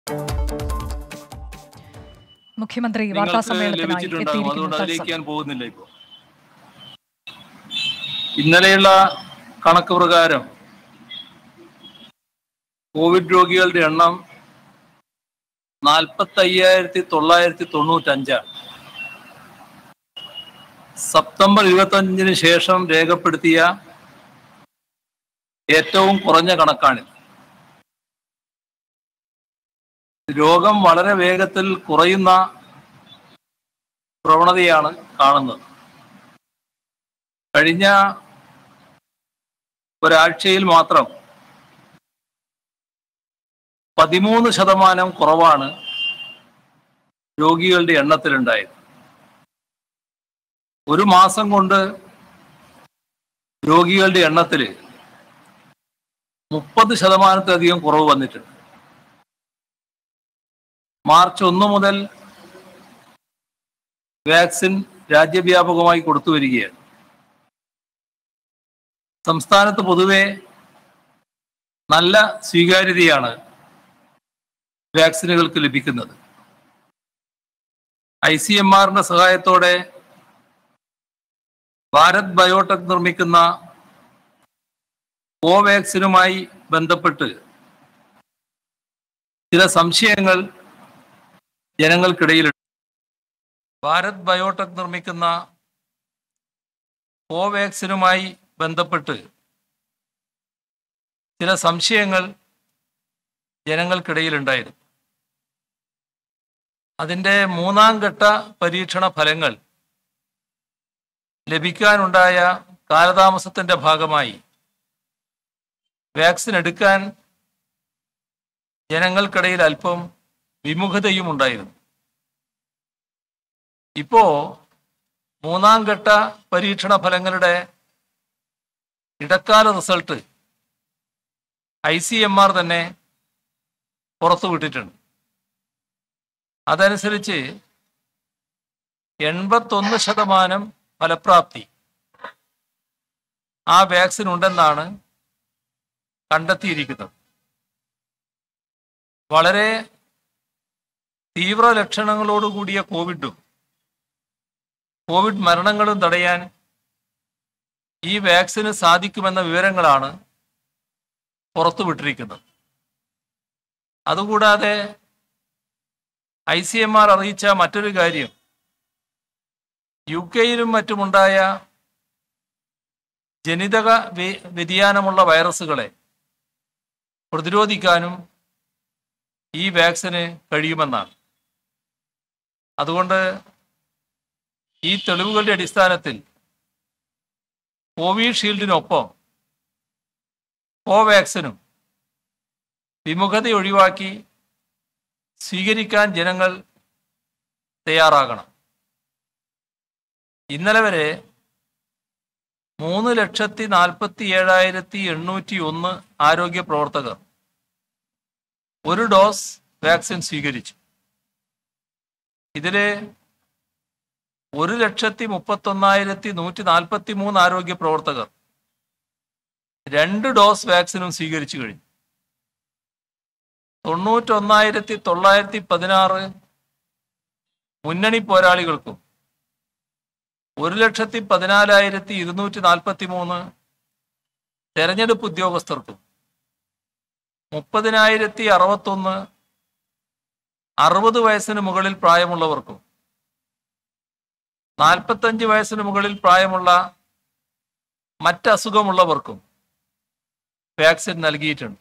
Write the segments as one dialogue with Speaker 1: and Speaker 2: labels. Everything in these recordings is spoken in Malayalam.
Speaker 1: മുഖ്യമന്ത്രി വാർത്താ
Speaker 2: നിങ്ങൾക്ക്
Speaker 1: സമ്മേളനത്തിനായി
Speaker 2: ലഭിച്ചിട്ടുണ്ടാകും അതുകൊണ്ട്
Speaker 1: എത്തിയിരിക്കുന്നു
Speaker 2: അതിലേക്ക്
Speaker 1: തത്സമയം.
Speaker 2: ഞാൻ പോകുന്നില്ല ഇപ്പോൾ ഇന്നലെയുള്ള കണക്ക് പ്രകാരം കോവിഡ് രോഗികളുടെ എണ്ണം നാൽപ്പത്തി അയ്യായിരത്തി തൊള്ളായിരത്തി തൊണ്ണൂറ്റഞ്ചാണ് സെപ്റ്റംബർ ഇരുപത്തഞ്ചിന് ശേഷം രേഖപ്പെടുത്തിയ ഏറ്റവും കുറഞ്ഞ കണക്കാണിത് രോഗം വളരെ വേഗത്തിൽ കുറയുന്ന പ്രവണതയാണ് കാണുന്നത് കഴിഞ്ഞ ഒരാഴ്ചയിൽ മാത്രം പതിമൂന്ന് ശതമാനം കുറവാണ് രോഗികളുടെ എണ്ണത്തിലുണ്ടായത് ഒരു മാസം കൊണ്ട് രോഗികളുടെ എണ്ണത്തിൽ മുപ്പത് ശതമാനത്തിലധികം കുറവ് വന്നിട്ടുണ്ട് മാർച്ച് ഒന്ന് മുതൽ വാക്സിൻ രാജ്യവ്യാപകമായി കൊടുത്തു വരികയാണ് സംസ്ഥാനത്ത് പൊതുവെ നല്ല സ്വീകാര്യതയാണ് വാക്സിനുകൾക്ക് ലഭിക്കുന്നത് ഐ സി എം ആറിന്റെ സഹായത്തോടെ ഭാരത് ബയോടെക് നിർമ്മിക്കുന്ന കോവാക്സിനുമായി ബന്ധപ്പെട്ട് ചില സംശയങ്ങൾ ജനങ്ങൾക്കിടയിൽ ഭാരത് ബയോടെക് നിർമ്മിക്കുന്ന കോവാക്സിനുമായി ബന്ധപ്പെട്ട് ചില സംശയങ്ങൾ ജനങ്ങൾക്കിടയിലുണ്ടായിരുന്നു അതിൻ്റെ മൂന്നാം ഘട്ട പരീക്ഷണ ഫലങ്ങൾ ലഭിക്കാനുണ്ടായ കാലതാമസത്തിന്റെ ഭാഗമായി വാക്സിൻ എടുക്കാൻ ജനങ്ങൾക്കിടയിൽ അല്പം വിമുഖതയും ഉണ്ടായിരുന്നു ഇപ്പോ മൂന്നാം ഘട്ട പരീക്ഷണ ഫലങ്ങളുടെ ഇടക്കാല result I C M R തന്നെ പുറത്തുവിട്ടിട്ടുണ്ട് അതനുസരിച്ച് എൺപത്തൊന്ന് ശതമാനം ഫലപ്രാപ്തി ആ വാക്സിൻ ഉണ്ടെന്നാണ് കണ്ടെത്തിയിരിക്കുന്നത് വളരെ തീവ്ര ലക്ഷണങ്ങളോടുകൂടിയ കോവിഡും കോവിഡ് മരണങ്ങളും തടയാൻ ഈ വാക്സിന് സാധിക്കുമെന്ന വിവരങ്ങളാണ് പുറത്തുവിട്ടിരിക്കുന്നത് അതുകൂടാതെ ഐ സി എം ആർ അറിയിച്ച മറ്റൊരു കാര്യം യു കെയിലും മറ്റുമുണ്ടായ ജനിതക വ്യ- വ്യതിയാനമുള്ള വൈറസുകളെ പ്രതിരോധിക്കാനും ഈ വാക്സിന് കഴിയുമെന്നാണ് അതുകൊണ്ട് ഈ തെളിവുകളുടെ അടിസ്ഥാനത്തിൽ കോവിഷീൽഡിനൊപ്പം കോവാക്സിനും വിമുഖത ഒഴിവാക്കി സ്വീകരിക്കാൻ ജനങ്ങൾ തയ്യാറാകണം ഇന്നലെ വരെ മൂന്ന് ലക്ഷത്തി നാൽപ്പത്തി ഏഴായിരത്തി എണ്ണൂറ്റി ഒന്ന് ആരോഗ്യ പ്രവർത്തകർ ഒരു ഡോസ് വാക്സിൻ സ്വീകരിച്ചു ഇതില് ഒരു ലക്ഷത്തി മുപ്പത്തൊന്നായിരത്തി നൂറ്റി നാൽപ്പത്തി മൂന്ന് ആരോഗ്യ പ്രവർത്തകർ രണ്ട് ഡോസ് വാക്സിനും സ്വീകരിച്ചു കഴിഞ്ഞു തൊണ്ണൂറ്റൊന്നായിരത്തി തൊള്ളായിരത്തി പതിനാറ് മുന്നണി പോരാളികൾക്കും ഒരു ലക്ഷത്തി പതിനാലായിരത്തി ഇരുന്നൂറ്റി നാൽപ്പത്തി മൂന്ന് തെരഞ്ഞെടുപ്പ് ഉദ്യോഗസ്ഥർക്കും മുപ്പതിനായിരത്തി അറുപത്തൊന്ന് അറുപത് വയസ്സിന് മുകളിൽ പ്രായമുള്ളവർക്കും നാൽപ്പത്തഞ്ച് വയസ്സിന് മുകളിൽ പ്രായമുള്ള മറ്റസുഖമുള്ളവർക്കും വാക്സിൻ നൽകിയിട്ടുണ്ട്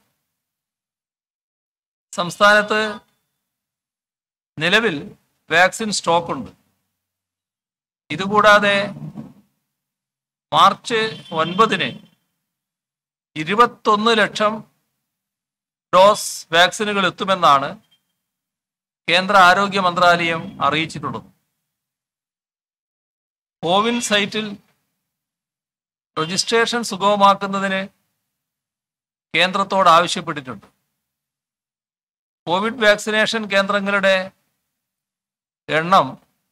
Speaker 2: സംസ്ഥാനത്ത് നിലവിൽ വാക്സിൻ സ്റ്റോക്കുണ്ട് ഇതുകൂടാതെ മാർച്ച് ഒൻപതിന് ഇരുപത്തൊന്ന് ലക്ഷം ഡോസ് വാക്സിനുകൾ എത്തുമെന്നാണ് കേന്ദ്ര ആരോഗ്യ മന്ത്രാലയം അറിയിച്ചിട്ടുള്ളത് കോവിൻ സൈറ്റിൽ രജിസ്ട്രേഷൻ സുഗമമാക്കുന്നതിന് കേന്ദ്രത്തോട് ആവശ്യപ്പെട്ടിട്ടുണ്ട് കോവിഡ് വാക്സിനേഷൻ കേന്ദ്രങ്ങളുടെ എണ്ണം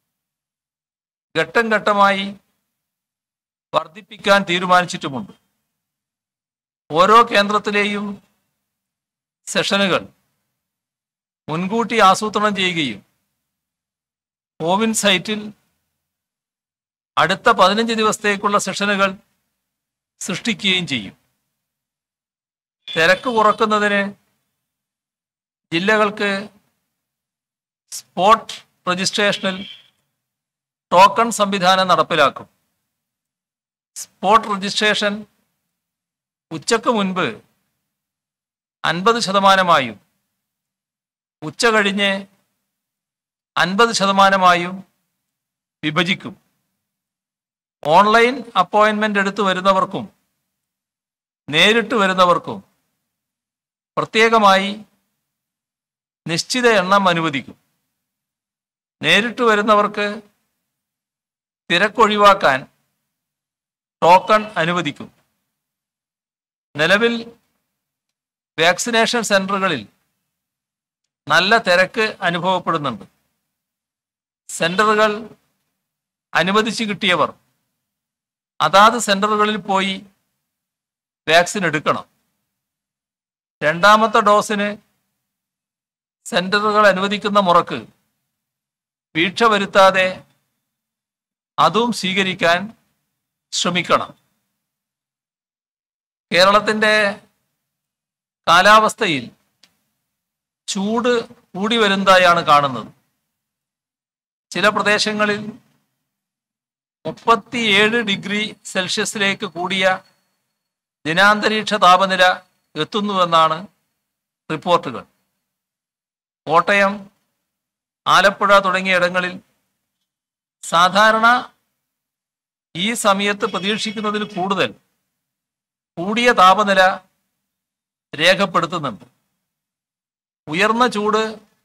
Speaker 2: ഘട്ടം ഘട്ടമായി വർദ്ധിപ്പിക്കാൻ തീരുമാനിച്ചിട്ടുമുണ്ട് ഓരോ കേന്ദ്രത്തിലെയും സെഷനുകൾ മുൻകൂട്ടി ആസൂത്രണം ചെയ്യുകയും കോവിൻ സൈറ്റിൽ അടുത്ത പതിനഞ്ച് ദിവസത്തേക്കുള്ള സെഷനുകൾ സൃഷ്ടിക്കുകയും ചെയ്യും തിരക്ക് കുറക്കുന്നതിന് ജില്ലകൾക്ക് സ്പോട്ട് രജിസ്ട്രേഷനിൽ ടോക്കൺ സംവിധാനം നടപ്പിലാക്കും സ്പോട്ട് രജിസ്ട്രേഷൻ ഉച്ചക്ക് മുൻപ് അൻപത് ശതമാനമായും ഉച്ച കഴിഞ്ഞ് അൻപത് ശതമാനമായും വിഭജിക്കും ഓൺലൈൻ അപ്പോയിൻമെന്റ് എടുത്തു വരുന്നവർക്കും നേരിട്ട് വരുന്നവർക്കും പ്രത്യേകമായി നിശ്ചിത എണ്ണം അനുവദിക്കും നേരിട്ട് വരുന്നവർക്ക് തിരക്കൊഴിവാക്കാൻ ടോക്കൺ അനുവദിക്കും നിലവിൽ വാക്സിനേഷൻ സെന്ററുകളിൽ നല്ല തിരക്ക് അനുഭവപ്പെടുന്നുണ്ട് സെന്ററുകൾ അനുവദിച്ചു കിട്ടിയവർ അതാത് സെന്ററുകളിൽ പോയി വാക്സിൻ എടുക്കണം രണ്ടാമത്തെ ഡോസിന് സെന്ററുകൾ അനുവദിക്കുന്ന മുറക്ക് വീഴ്ച വരുത്താതെ അതും സ്വീകരിക്കാൻ ശ്രമിക്കണം കേരളത്തിൻ്റെ കാലാവസ്ഥയിൽ ചൂട് കൂടി വരുന്നതായാണ് കാണുന്നത് ചില പ്രദേശങ്ങളിൽ മുപ്പത്തിയേഴ് ഡിഗ്രി സെൽഷ്യസിലേക്ക് കൂടിയ ദിനാന്തരീക്ഷ താപനില എത്തുന്നുവെന്നാണ് റിപ്പോർട്ടുകൾ കോട്ടയം ആലപ്പുഴ തുടങ്ങിയ ഇടങ്ങളിൽ സാധാരണ ഈ സമയത്ത് പ്രതീക്ഷിക്കുന്നതിൽ കൂടുതൽ കൂടിയ താപനില രേഖപ്പെടുത്തുന്നുണ്ട് ഉയർന്ന ചൂട്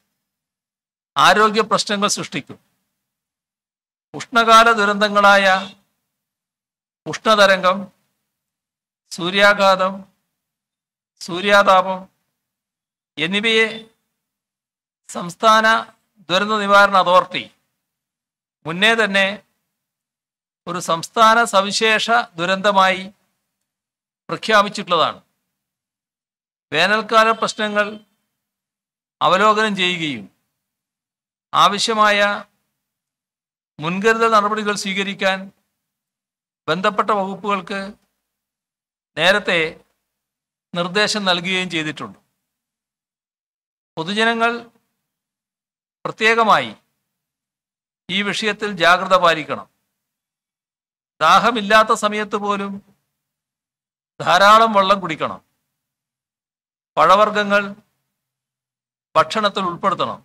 Speaker 2: ആരോഗ്യ പ്രശ്നങ്ങൾ സൃഷ്ടിക്കും ഉഷ്ണകാല ദുരന്തങ്ങളായ ഉഷ്ണതരംഗം സൂര്യാഘാതം സൂര്യാതാപം എന്നിവയെ സംസ്ഥാന ദുരന്ത നിവാരണ അതോറിറ്റി മുന്നേ തന്നെ ഒരു സംസ്ഥാന സവിശേഷ ദുരന്തമായി പ്രഖ്യാപിച്ചിട്ടുള്ളതാണ് വേനൽക്കാല പ്രശ്നങ്ങൾ അവലോകനം ചെയ്യുകയും ആവശ്യമായ മുൻകരുതൽ നടപടികൾ സ്വീകരിക്കാൻ ബന്ധപ്പെട്ട വകുപ്പുകൾക്ക് നേരത്തെ നിർദ്ദേശം നൽകുകയും ചെയ്തിട്ടുണ്ട് പൊതുജനങ്ങൾ പ്രത്യേകമായി ഈ വിഷയത്തിൽ ജാഗ്രത പാലിക്കണം ദാഹമില്ലാത്ത സമയത്ത് പോലും ധാരാളം വെള്ളം കുടിക്കണം പഴവർഗ്ഗങ്ങൾ ഭക്ഷണത്തിൽ ഉൾപ്പെടുത്തണം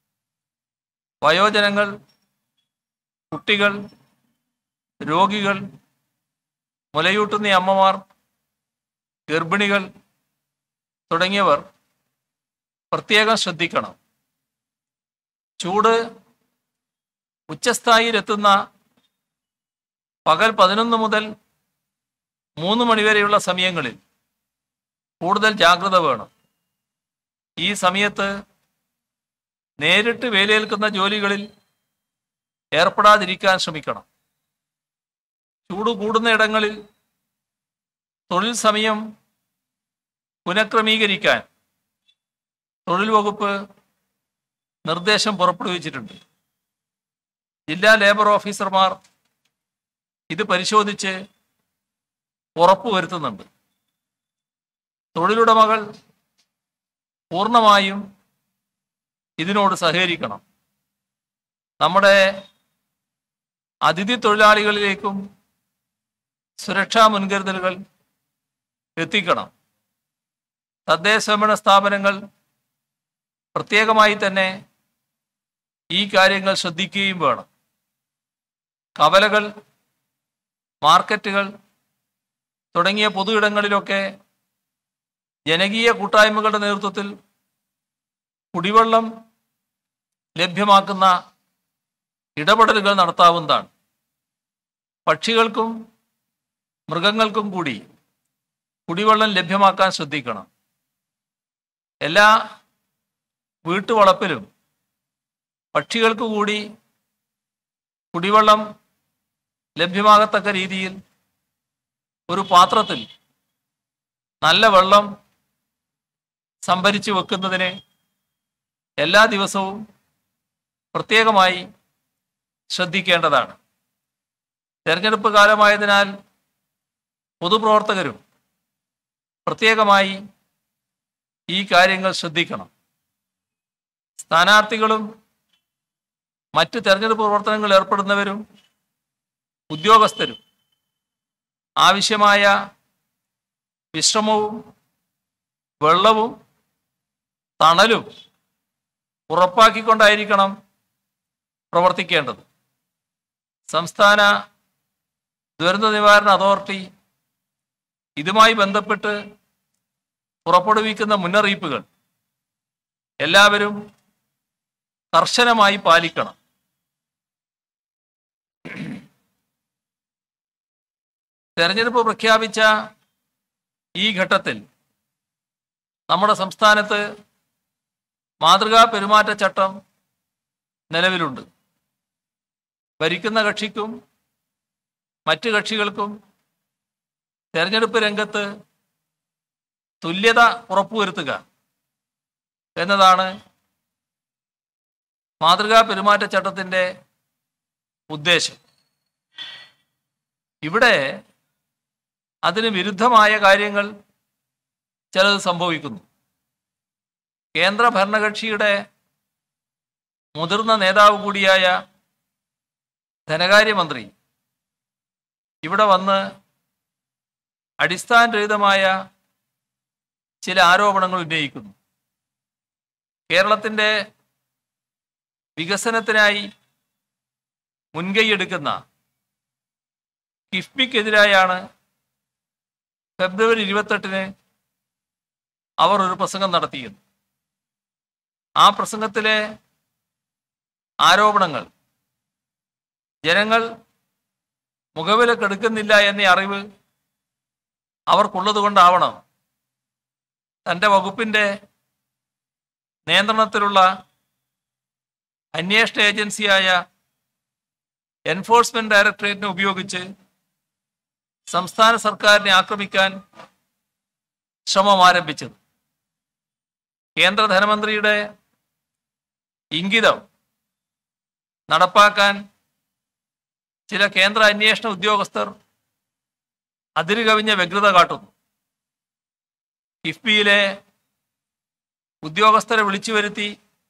Speaker 2: വയോജനങ്ങൾ കുട്ടികൾ രോഗികൾ മുലയൂട്ടുന്ന അമ്മമാർ ഗർഭിണികൾ തുടങ്ങിയവർ പ്രത്യേകം ശ്രദ്ധിക്കണം ചൂട് ഉച്ചസ്ഥായിയിലെത്തുന്ന പകൽ പതിനൊന്ന് മുതൽ മൂന്ന് മണിവരെയുള്ള സമയങ്ങളിൽ കൂടുതൽ ജാഗ്രത വേണം ഈ സമയത്ത് നേരിട്ട് വേലേൽക്കുന്ന ജോലികളിൽ ഏർപ്പെടാതിരിക്കാൻ ശ്രമിക്കണം ചൂട് കൂടുന്ന ഇടങ്ങളിൽ തൊഴിൽ സമയം പുനഃക്രമീകരിക്കാൻ തൊഴിൽ വകുപ്പ് നിർദ്ദേശം പുറപ്പെടുവിച്ചിട്ടുണ്ട് ജില്ലാ ലേബർ ഓഫീസർമാർ ഇത് പരിശോധിച്ച് ഉറപ്പുവരുത്തുന്നുണ്ട് തൊഴിലുടമകൾ പൂർണ്ണമായും ഇതിനോട് സഹകരിക്കണം നമ്മുടെ അതിഥി തൊഴിലാളികളിലേക്കും സുരക്ഷാ മുൻകരുതലുകൾ എത്തിക്കണം തദ്ദേശഭരണ സ്ഥാപനങ്ങൾ പ്രത്യേകമായി തന്നെ ഈ കാര്യങ്ങൾ ശ്രദ്ധിക്കുകയും വേണം കവലകൾ മാർക്കറ്റുകൾ തുടങ്ങിയ പൊതു ഇടങ്ങളിലൊക്കെ ജനകീയ കൂട്ടായ്മകളുടെ നേതൃത്വത്തിൽ കുടിവെള്ളം ലഭ്യമാക്കുന്ന ഇടപെടലുകൾ നടത്താവുന്നതാണ് പക്ഷികൾക്കും മൃഗങ്ങൾക്കും കൂടി കുടിവെള്ളം ലഭ്യമാക്കാൻ ശ്രദ്ധിക്കണം എല്ലാ വീട്ടുവളപ്പിലും പക്ഷികൾക്ക് കൂടി കുടിവെള്ളം ലഭ്യമാകത്തക്ക രീതിയിൽ ഒരു പാത്രത്തിൽ നല്ല വെള്ളം സംഭരിച്ചു വെക്കുന്നതിന് എല്ലാ ദിവസവും പ്രത്യേകമായി ശ്രദ്ധിക്കേണ്ടതാണ് തെരഞ്ഞെടുപ്പ് കാലമായതിനാൽ പൊതുപ്രവർത്തകരും പ്രത്യേകമായി ഈ കാര്യങ്ങൾ ശ്രദ്ധിക്കണം സ്ഥാനാർത്ഥികളും മറ്റ് തെരഞ്ഞെടുപ്പ് പ്രവർത്തനങ്ങളിൽ ഏർപ്പെടുന്നവരും ഉദ്യോഗസ്ഥരും ആവശ്യമായ വിശ്രമവും വെള്ളവും തണലും ഉറപ്പാക്കിക്കൊണ്ടായിരിക്കണം പ്രവർത്തിക്കേണ്ടത് സംസ്ഥാന ദുരന്ത നിവാരണ അതോറിറ്റി ഇതുമായി ബന്ധപ്പെട്ട് പുറപ്പെടുവിക്കുന്ന മുന്നറിയിപ്പുകൾ എല്ലാവരും കർശനമായി പാലിക്കണം തെരഞ്ഞെടുപ്പ് പ്രഖ്യാപിച്ച ഈ ഘട്ടത്തിൽ നമ്മുടെ സംസ്ഥാനത്ത് മാതൃകാ പെരുമാറ്റച്ചട്ടം നിലവിലുണ്ട് ഭരിക്കുന്ന കക്ഷിക്കും മറ്റ് കക്ഷികൾക്കും തെരഞ്ഞെടുപ്പ് രംഗത്ത് തുല്യത ഉറപ്പുവരുത്തുക എന്നതാണ് മാതൃകാ പെരുമാറ്റച്ചട്ടത്തിൻ്റെ ഉദ്ദേശം ഇവിടെ അതിന് വിരുദ്ധമായ കാര്യങ്ങൾ ചിലത് സംഭവിക്കുന്നു കേന്ദ്ര ഭരണകക്ഷിയുടെ മുതിർന്ന നേതാവ് കൂടിയായ ധനകാര്യമന്ത്രി ഇവിടെ വന്ന് അടിസ്ഥാനരഹിതമായ ചില ആരോപണങ്ങൾ ഉന്നയിക്കുന്നു കേരളത്തിൻ്റെ വികസനത്തിനായി മുൻകൈയെടുക്കുന്ന കിഫ്ബിക്കെതിരായാണ് ഫെബ്രുവരി ഇരുപത്തെട്ടിന് അവർ ഒരു പ്രസംഗം നടത്തിയത് ആ പ്രസംഗത്തിലെ ആരോപണങ്ങൾ ജനങ്ങൾ മുഖവിലക്കെടുക്കുന്നില്ല എന്ന അറിവ് അവർക്കുള്ളത് കൊണ്ടാവണം തൻ്റെ വകുപ്പിൻ്റെ നിയന്ത്രണത്തിലുള്ള അന്വേഷണ ഏജൻസിയായ എൻഫോഴ്സ്മെന്റ് ഡയറക്ടറേറ്റിനെ ഉപയോഗിച്ച് സംസ്ഥാന സർക്കാരിനെ ആക്രമിക്കാൻ ശ്രമം ആരംഭിച്ചത് കേന്ദ്ര ധനമന്ത്രിയുടെ ഇംഗിതം നടപ്പാക്കാൻ ചില കേന്ദ്ര അന്വേഷണ ഉദ്യോഗസ്ഥർ അതിരുകവിഞ്ഞ വ്യഗ്രത കാട്ടുന്നു കിഫ്ബിയിലെ ഉദ്യോഗസ്ഥരെ വിളിച്ചു വരുത്തി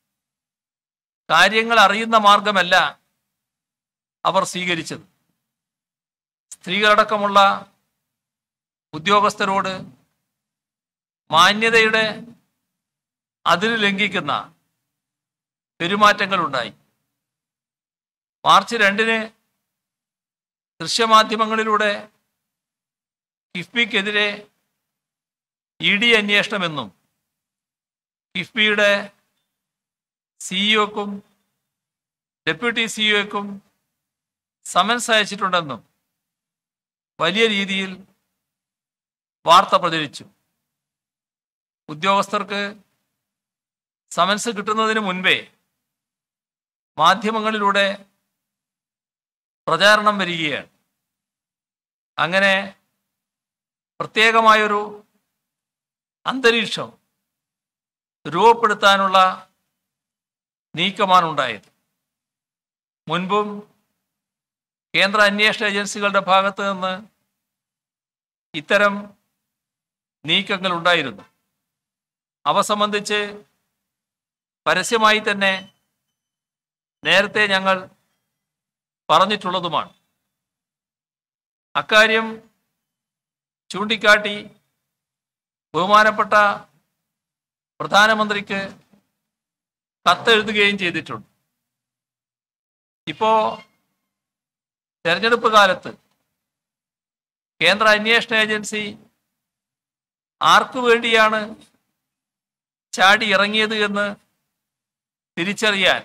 Speaker 2: കാര്യങ്ങൾ അറിയുന്ന മാർഗമല്ല അവർ സ്വീകരിച്ചത് സ്ത്രീകളടക്കമുള്ള ഉദ്യോഗസ്ഥരോട് മാന്യതയുടെ അതിര് ലംഘിക്കുന്ന പെരുമാറ്റങ്ങളുണ്ടായി മാർച്ച് രണ്ടിന് ദൃശ്യമാധ്യമങ്ങളിലൂടെ കിഫ്ബിക്കെതിരെ ഇ ഡി അന്വേഷണമെന്നും കിഫ്ബിയുടെ സിഇഒക്കും ഡെപ്യൂട്ടി സിഇഒക്കും സമൻസ് അയച്ചിട്ടുണ്ടെന്നും വലിയ രീതിയിൽ വാർത്ത പ്രചരിച്ചു ഉദ്യോഗസ്ഥർക്ക് സമൻസ് കിട്ടുന്നതിന് മുൻപേ മാധ്യമങ്ങളിലൂടെ പ്രചാരണം വരികയാണ് അങ്ങനെ പ്രത്യേകമായൊരു അന്തരീക്ഷം രൂപപ്പെടുത്താനുള്ള നീക്കമാണ് ഉണ്ടായത് മുൻപും കേന്ദ്ര അന്വേഷണ ഏജൻസികളുടെ ഭാഗത്ത് നിന്ന് ഇത്തരം നീക്കങ്ങൾ ഉണ്ടായിരുന്നു അവ സംബന്ധിച്ച് പരസ്യമായി തന്നെ നേരത്തെ ഞങ്ങൾ പറഞ്ഞിട്ടുള്ളതുമാണ് അക്കാര്യം ചൂണ്ടിക്കാട്ടി ബഹുമാനപ്പെട്ട പ്രധാനമന്ത്രിക്ക് കത്തെഴുതുകയും ചെയ്തിട്ടുണ്ട് ഇപ്പോ തെരഞ്ഞെടുപ്പ് കാലത്ത് കേന്ദ്ര അന്വേഷണ ഏജൻസി ആർക്കു വേണ്ടിയാണ് ചാടി ഇറങ്ങിയത് എന്ന് തിരിച്ചറിയാൻ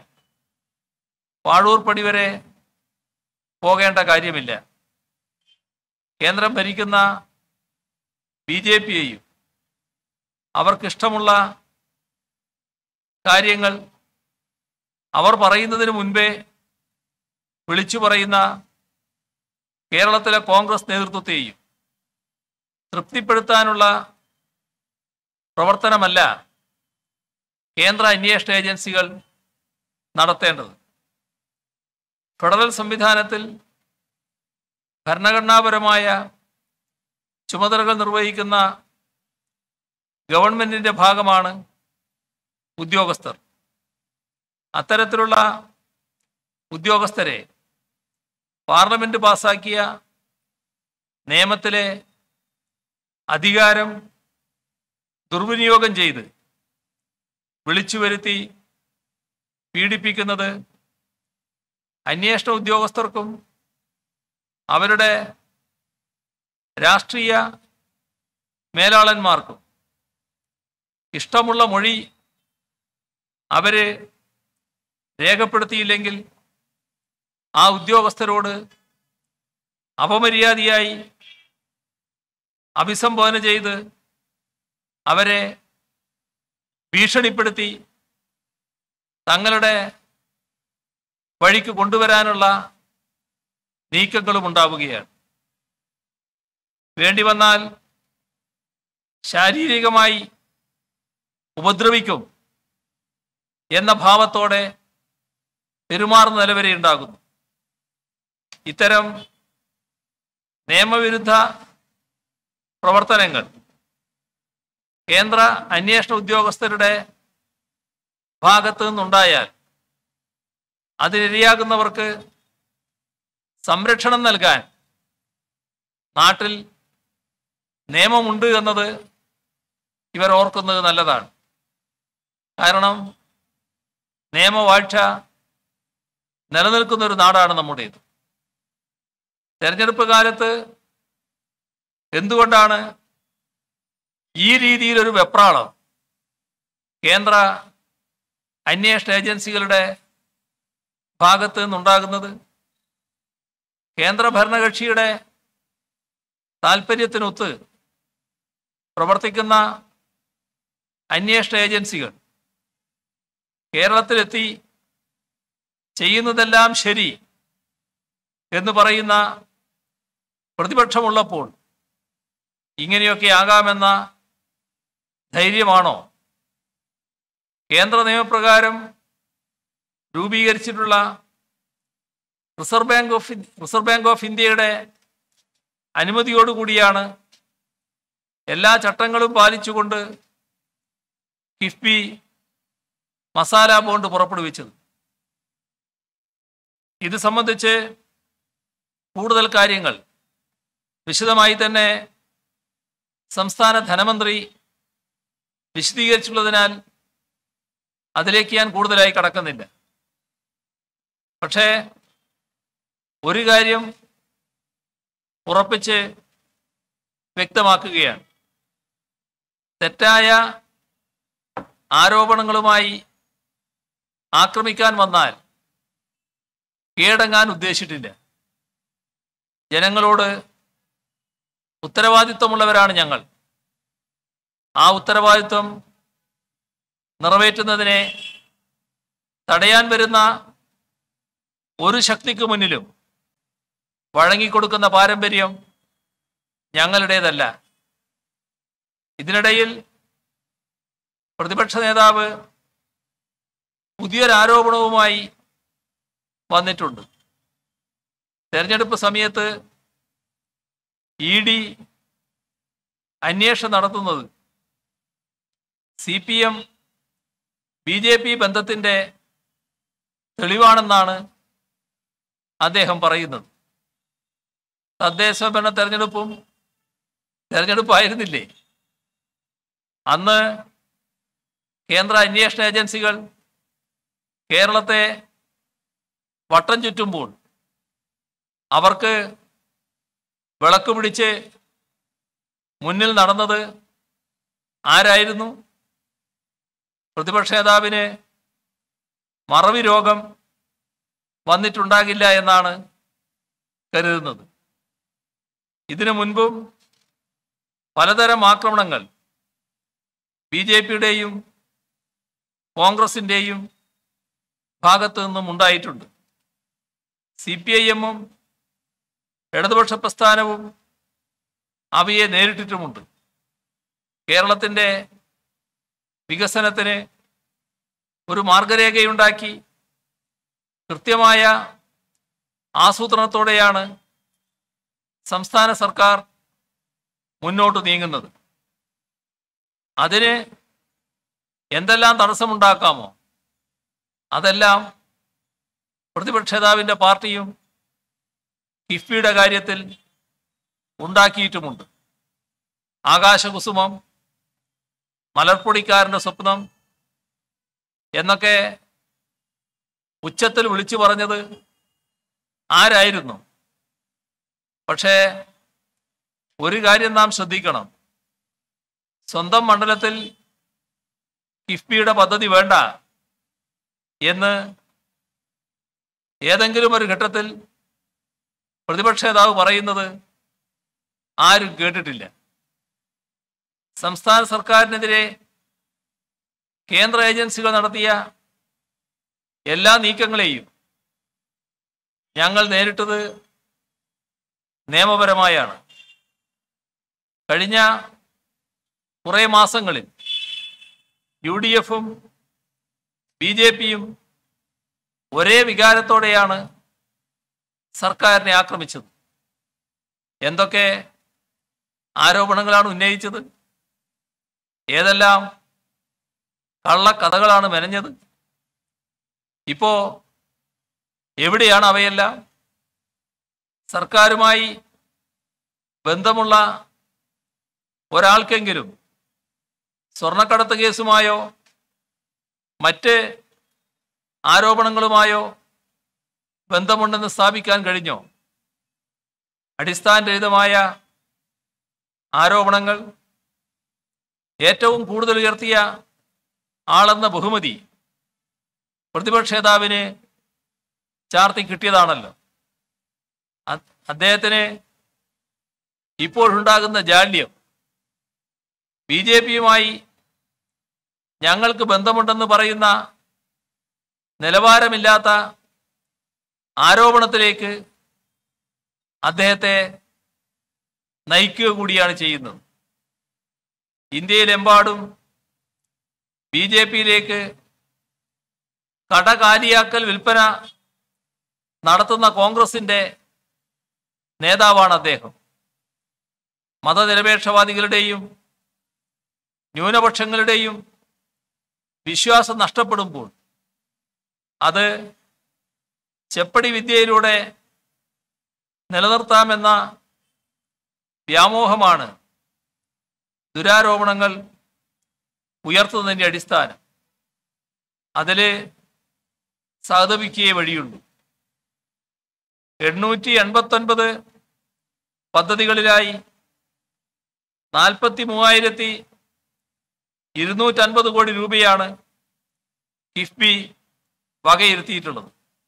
Speaker 2: പാഴൂർ പടി വരെ പോകേണ്ട കാര്യമില്ല കേന്ദ്രം ഭരിക്കുന്ന ബി ജെ പിയെയും അവർക്കിഷ്ടമുള്ള കാര്യങ്ങൾ അവർ പറയുന്നതിന് മുൻപേ വിളിച്ചു പറയുന്ന കേരളത്തിലെ കോൺഗ്രസ് നേതൃത്വത്തെയും തൃപ്തിപ്പെടുത്താനുള്ള പ്രവർത്തനമല്ല കേന്ദ്ര അന്വേഷണ ഏജൻസികൾ നടത്തേണ്ടത് ഫെഡറൽ സംവിധാനത്തിൽ ഭരണഘടനാപരമായ ചുമതലകൾ നിർവഹിക്കുന്ന ഗവൺമെന്റിന്റെ ഭാഗമാണ് ഉദ്യോഗസ്ഥർ അത്തരത്തിലുള്ള ഉദ്യോഗസ്ഥരെ പാർലമെന്റ് പാസാക്കിയ നിയമത്തിലെ അധികാരം ദുർവിനിയോഗം ചെയ്ത് വിളിച്ചു വരുത്തി പീഡിപ്പിക്കുന്നത് അന്വേഷണ ഉദ്യോഗസ്ഥർക്കും അവരുടെ രാഷ്ട്രീയ മേലാളന്മാർക്കും ഇഷ്ടമുള്ള മൊഴി അവര് രേഖപ്പെടുത്തിയില്ലെങ്കിൽ ആ ഉദ്യോഗസ്ഥരോട് അപമര്യാദയായി അഭിസംബോധന ചെയ്ത് അവരെ ഭീഷണിപ്പെടുത്തി തങ്ങളുടെ വഴിക്ക് കൊണ്ടുവരാനുള്ള നീക്കങ്ങളും ഉണ്ടാവുകയാണ് വേണ്ടി വന്നാൽ ശാരീരികമായി ഉപദ്രവിക്കും എന്ന ഭാവത്തോടെ പെരുമാറുന്ന നിലവരെ ഉണ്ടാകുന്നു ഇത്തരം നിയമവിരുദ്ധ പ്രവർത്തനങ്ങൾ കേന്ദ്ര അന്വേഷണ ഉദ്യോഗസ്ഥരുടെ ഭാഗത്തു നിന്നുണ്ടായാൽ അതിനിരയാകുന്നവർക്ക് സംരക്ഷണം നൽകാൻ നാട്ടിൽ നിയമമുണ്ട് എന്നത് ഇവർ ഓർക്കുന്നത് നല്ലതാണ് കാരണം നിയമവാഴ്ച നിലനിൽക്കുന്ന ഒരു നാടാണ് നമ്മുടേത് തെരഞ്ഞെടുപ്പ് കാലത്ത് എന്തുകൊണ്ടാണ് ഈ രീതിയിലൊരു വെപ്രാളം കേന്ദ്ര അന്വേഷണ ഏജൻസികളുടെ ഭാഗത്ത് നിന്നുണ്ടാകുന്നത് കേന്ദ്ര ഭരണകക്ഷിയുടെ താല്പര്യത്തിനൊത്ത് പ്രവർത്തിക്കുന്ന അന്വേഷണ ഏജൻസികൾ കേരളത്തിലെത്തി ചെയ്യുന്നതെല്ലാം ശരി എന്ന് പറയുന്ന പ്രതിപക്ഷമുള്ളപ്പോൾ ഇങ്ങനെയൊക്കെ ആകാമെന്ന ധൈര്യമാണോ കേന്ദ്ര നിയമപ്രകാരം രൂപീകരിച്ചിട്ടുള്ള റിസർവ് ബാങ്ക് ഓഫ് ഇൻ- റിസർവ് ബാങ്ക് ഓഫ് ഇന്ത്യയുടെ അനുമതിയോടുകൂടിയാണ് എല്ലാ ചട്ടങ്ങളും പാലിച്ചുകൊണ്ട് കിഫ്ബി മസാല ബോണ്ട് പുറപ്പെടുവിച്ചത് ഇത് സംബന്ധിച്ച് കൂടുതൽ കാര്യങ്ങൾ വിശദമായി തന്നെ സംസ്ഥാന ധനമന്ത്രി വിശദീകരിച്ചുള്ളതിനാൽ അതിലേക്ക് ഞാൻ കൂടുതലായി കടക്കുന്നില്ല പക്ഷേ ഒരു കാര്യം ഉറപ്പിച്ച് വ്യക്തമാക്കുകയാണ് തെറ്റായ ആരോപണങ്ങളുമായി ആക്രമിക്കാൻ വന്നാൽ കീഴടങ്ങാൻ ഉദ്ദേശിച്ചിട്ടില്ല ജനങ്ങളോട് ഉത്തരവാദിത്വമുള്ളവരാണ് ഞങ്ങൾ ആ ഉത്തരവാദിത്വം നിറവേറ്റുന്നതിനെ തടയാൻ വരുന്ന ഒരു ശക്തിക്ക് മുന്നിലും വഴങ്ങിക്കൊടുക്കുന്ന പാരമ്പര്യം ഞങ്ങളുടേതല്ല ഇതിനിടയിൽ പ്രതിപക്ഷ നേതാവ് പുതിയൊരാരോപണവുമായി വന്നിട്ടുണ്ട് തെരഞ്ഞെടുപ്പ് സമയത്ത് ഇ ഡി അന്വേഷണം നടത്തുന്നത് C P M B J P ബന്ധത്തിന്റെ തെളിവാണെന്നാണ് അദ്ദേഹം പറയുന്നത് തദ്ദേശ ഭരണ തെരഞ്ഞെടുപ്പും തെരഞ്ഞെടുപ്പായിരുന്നില്ലേ അന്ന് കേന്ദ്ര അന്വേഷണ ഏജൻസികൾ കേരളത്തെ വട്ടം ചുറ്റുമ്പോൾ അവർക്ക് വിളക്ക് പിടിച്ച് മുന്നിൽ നടന്നത് ആരായിരുന്നു പ്രതിപക്ഷ നേതാവിന് മറവി രോഗം വന്നിട്ടുണ്ടാകില്ല എന്നാണ് കരുതുന്നത് ഇതിനു മുൻപും പലതരം ആക്രമണങ്ങൾ ബി ജെ പിയുടെയും കോൺഗ്രസിൻ്റെയും ഭാഗത്തു നിന്നും ഉണ്ടായിട്ടുണ്ട് സി പി ഐ എമ്മും ഇടതുപക്ഷ പ്രസ്ഥാനവും അവയെ നേരിട്ടിട്ടുമുണ്ട് കേരളത്തിൻ്റെ വികസനത്തിന് ഒരു മാർഗരേഖയുണ്ടാക്കി കൃത്യമായ ആസൂത്രണത്തോടെയാണ് സംസ്ഥാന സർക്കാർ മുന്നോട്ട് നീങ്ങുന്നത് അതിന് എന്തെല്ലാം തടസ്സമുണ്ടാക്കാമോ അതെല്ലാം പ്രതിപക്ഷ നേതാവിൻ്റെ പാർട്ടിയും കിഫ്ബിയുടെ കാര്യത്തിൽ ഉണ്ടാക്കിയിട്ടുമുണ്ട് ആകാശകുസുമം മലർപ്പൊടിക്കാരൻ്റെ സ്വപ്നം എന്നൊക്കെ ഉച്ചത്തിൽ വിളിച്ചു പറഞ്ഞത് ആരായിരുന്നു പക്ഷേ ഒരു കാര്യം നാം ശ്രദ്ധിക്കണം സ്വന്തം മണ്ഡലത്തിൽ കിഫ്ബിയുടെ പദ്ധതി വേണ്ട എന്ന് ഏതെങ്കിലും ഒരു ഘട്ടത്തിൽ പ്രതിപക്ഷ നേതാവ് പറയുന്നത് ആരും കേട്ടിട്ടില്ല സംസ്ഥാന സർക്കാരിനെതിരെ കേന്ദ്ര ഏജൻസികൾ നടത്തിയ എല്ലാ നീക്കങ്ങളെയും ഞങ്ങൾ നേരിട്ടത് നിയമപരമായാണ് കഴിഞ്ഞ കുറേ മാസങ്ങളിൽ യു ഡി എഫും ബി ജെ പിയും ഒരേ വികാരത്തോടെയാണ് സർക്കാരിനെ ആക്രമിച്ചത് എന്തൊക്കെ ആരോപണങ്ങളാണ് ഉന്നയിച്ചത് ഏതെല്ലാം കള്ളക്കഥകളാണ് മെനഞ്ഞത് ഇപ്പോ എവിടെയാണ് അവയെല്ലാം സർക്കാരുമായി ബന്ധമുള്ള ഒരാൾക്കെങ്കിലും സ്വർണ്ണക്കടത്ത് കേസുമായോ മറ്റ് ആരോപണങ്ങളുമായോ ബന്ധമുണ്ടെന്ന് സ്ഥാപിക്കാൻ കഴിഞ്ഞോ അടിസ്ഥാനരഹിതമായ ആരോപണങ്ങൾ ഏറ്റവും കൂടുതൽ ഉയർത്തിയ ആളെന്ന ബഹുമതി പ്രതിപക്ഷ നേതാവിന് ചാർത്തി കിട്ടിയതാണല്ലോ അ- അദ്ദേഹത്തിന് ഇപ്പോഴുണ്ടാകുന്ന ജാള്യം ബി ജെ പിയുമായി ഞങ്ങൾക്ക് ബന്ധമുണ്ടെന്ന് പറയുന്ന നിലവാരമില്ലാത്ത ആരോപണത്തിലേക്ക് അദ്ദേഹത്തെ നയിക്കുക കൂടിയാണ് ചെയ്യുന്നത് ഇന്ത്യയിലെമ്പാടും ബി ജെ പിയിലേക്ക് കടകാലിയാക്കൽ വിൽപ്പന നടത്തുന്ന കോൺഗ്രസിന്റെ നേതാവാണ് അദ്ദേഹം മതനിരപേക്ഷവാദികളുടെയും ന്യൂനപക്ഷങ്ങളുടെയും വിശ്വാസം നഷ്ടപ്പെടുമ്പോൾ അത് ചെപ്പടി വിദ്യയിലൂടെ നിലനിർത്താമെന്ന വ്യാമോഹമാണ് ദുരാരോപണങ്ങൾ ഉയർത്തുന്നതിൻ്റെ അടിസ്ഥാനം അതിൽ സഹതപിക്കുകയേ വഴിയുള്ളൂ എണ്ണൂറ്റി എൺപത്തൊൻപത് പദ്ധതികളിലായി നാൽപ്പത്തി മൂവായിരത്തി ഇരുന്നൂറ്റൻപത് കോടി രൂപയാണ് കിഫ്ബി വകയിരുത്തിയിട്ടുള്ളത്